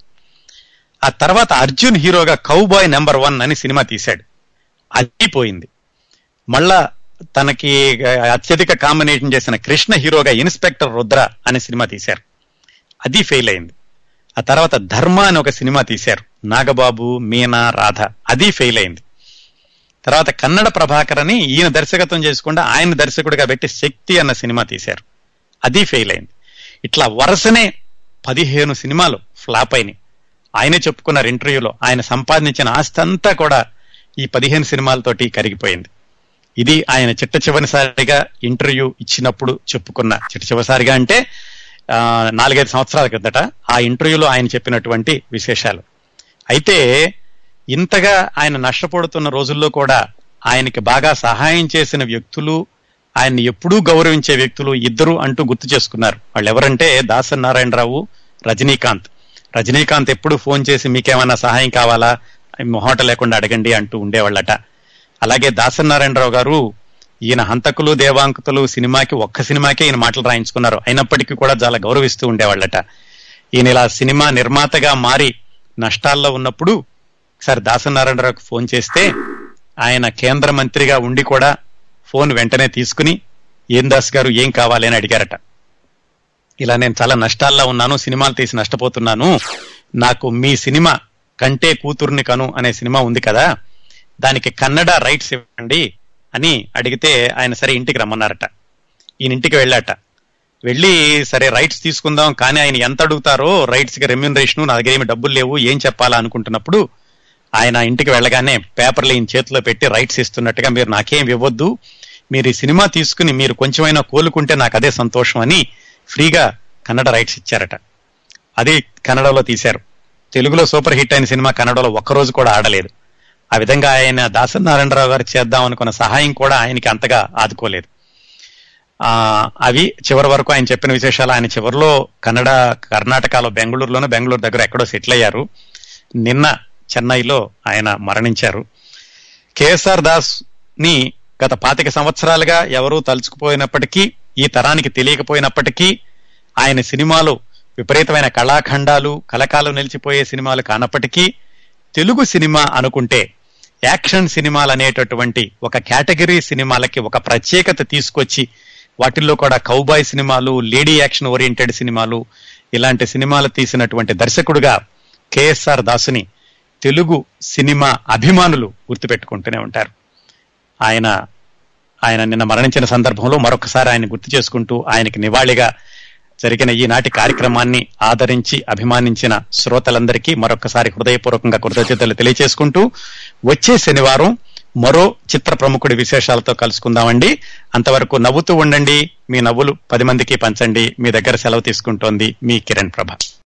[SPEAKER 1] ఆ తర్వాత అర్జున్ హీరోగా కౌబాయ్ నెంబర్ వన్ అని సినిమా తీశాడు అది పోయింది మళ్ళా తనకి అత్యధిక కాంబినేషన్ చేసిన కృష్ణ హీరోగా ఇన్స్పెక్టర్ రుద్ర అనే సినిమా తీశారు అది ఫెయిల్ అయింది ఆ తర్వాత ధర్మ అని ఒక సినిమా తీశారు నాగబాబు మీనా రాధ అది ఫెయిల్ అయింది తర్వాత కన్నడ ప్రభాకర్ అని ఈయన దర్శకత్వం చేసుకుండా ఆయన దర్శకుడిగా పెట్టి శక్తి అన్న సినిమా తీశారు అది ఫెయిల్ అయింది ఇట్లా వరుసనే పదిహేను సినిమాలు ఫ్లాప్ అయినాయి ఆయనే చెప్పుకున్నారు ఇంటర్వ్యూలో ఆయన సంపాదించిన ఆస్తి అంతా కూడా ఈ పదిహేను సినిమాలతోటి కరిగిపోయింది ఇది ఆయన చిట్ట చివరిసారిగా ఇంటర్వ్యూ ఇచ్చినప్పుడు చెప్పుకున్న చిట్ట చివరిసారిగా అంటే ఆ, నాలుగైదు సంవత్సరాల క్రిందట ఆ ఇంటర్వ్యూలో ఆయన చెప్పినటువంటి విశేషాలు అయితే ఇంతగా ఆయన నష్టపోతున్న రోజుల్లో కూడా ఆయనకి బాగా సహాయం చేసిన వ్యక్తులు ఆయన్ని ఎప్పుడూ గౌరవించే వ్యక్తులు ఇద్దరు అంటూ గుర్తు చేసుకున్నారు వాళ్ళు ఎవరంటే దాసన్ నారాయణరావు రజనీకాంత్ రజనీకాంత్ ఎప్పుడు ఫోన్ చేసి మీకేమైనా సహాయం కావాలా మొహోట లేకుండా అడగండి అంటూ ఉండేవాళ్ళట అలాగే దాసన్ నారాయణరావు గారు ఈయన హంతకులు దేవాంకుతులు సినిమాకి ఒక్క సినిమాకే ఈయన మాటలు రాయించుకున్నారు అయినప్పటికీ కూడా చాలా గౌరవిస్తూ ఉండేవాళ్ళట ఈయన ఇలా సినిమా నిర్మాతగా మారి నష్టాల్లో ఉన్నప్పుడు ఒకసారి దాసనారాయణరావుకి ఫోన్ చేస్తే ఆయన కేంద్ర మంత్రిగా ఉండి కూడా ఫోన్ వెంటనే తీసుకుని ఏం దాస్ గారు ఏం కావాలి అని అడిగారట ఇలా నేను చాలా నష్టాల్లో ఉన్నాను సినిమాలు తీసి నష్టపోతున్నాను నాకు మీ సినిమా కంటే కూతుర్ని కను అనే సినిమా ఉంది కదా దానికి కన్నడ రైట్స్ ఇవ్వండి అని అడిగితే ఆయన సరే ఇంటికి రమ్మన్నారట ఈయన ఇంటికి వెళ్ళాట వెళ్ళి సరే రైట్స్ తీసుకుందాం కానీ ఆయన ఎంత అడుగుతారో రైట్స్ కి రెమ్యూనరేషన్ నా దగ్గర ఏమి డబ్బులు లేవు ఏం చెప్పాలా అనుకుంటున్నప్పుడు ఆయన ఇంటికి వెళ్ళగానే పేపర్లు ఈయన చేతిలో పెట్టి రైట్స్ ఇస్తున్నట్టుగా మీరు నాకేం ఇవ్వద్దు మీరు ఈ సినిమా తీసుకుని మీరు కొంచెమైనా కోలుకుంటే నాకు అదే సంతోషం అని ఫ్రీగా కన్నడ రైట్స్ ఇచ్చారట అది కన్నడలో తీశారు తెలుగులో సూపర్ హిట్ అయిన సినిమా కన్నడలో ఒక్కరోజు కూడా ఆడలేదు ఆ విధంగా ఆయన దాసనారాయణరావు గారు చేద్దాం అనుకున్న సహాయం కూడా ఆయనకి అంతగా ఆదుకోలేదు ఆ అవి చివరి వరకు ఆయన చెప్పిన విశేషాలు ఆయన చివరిలో కన్నడ కర్ణాటకలో బెంగళూరులోనూ బెంగళూరు దగ్గర ఎక్కడో సెటిల్ అయ్యారు నిన్న చెన్నైలో ఆయన మరణించారు కేఎస్ఆర్ దాస్ ని గత పాతిక సంవత్సరాలుగా ఎవరూ తలుచుకుపోయినప్పటికీ ఈ తరానికి తెలియకపోయినప్పటికీ ఆయన సినిమాలు విపరీతమైన కళాఖండాలు కలకాలం నిలిచిపోయే సినిమాలు కానప్పటికీ తెలుగు సినిమా అనుకుంటే యాక్షన్ సినిమాలు అనేటటువంటి ఒక కేటగిరీ సినిమాలకి ఒక ప్రత్యేకత తీసుకొచ్చి వాటిల్లో కూడా కౌబాయ్ సినిమాలు లేడీ యాక్షన్ ఓరియంటెడ్ సినిమాలు ఇలాంటి సినిమాలు తీసినటువంటి దర్శకుడుగా కేఎస్ఆర్ దాసుని తెలుగు సినిమా అభిమానులు గుర్తుపెట్టుకుంటూనే ఉంటారు ఆయన ఆయన నిన్న మరణించిన సందర్భంలో మరొకసారి ఆయన గుర్తు చేసుకుంటూ ఆయనకి నివాళిగా జరిగిన ఈనాటి కార్యక్రమాన్ని ఆదరించి అభిమానించిన శ్రోతలందరికీ మరొకసారి హృదయపూర్వకంగా కృతజ్ఞతలు తెలియజేసుకుంటూ వచ్చే శనివారం మరో చిత్ర ప్రముఖుడి విశేషాలతో కలుసుకుందామండి అంతవరకు నవ్వుతూ ఉండండి మీ నవ్వులు పది మందికి పంచండి మీ దగ్గర సెలవు తీసుకుంటోంది మీ కిరణ్ ప్రభ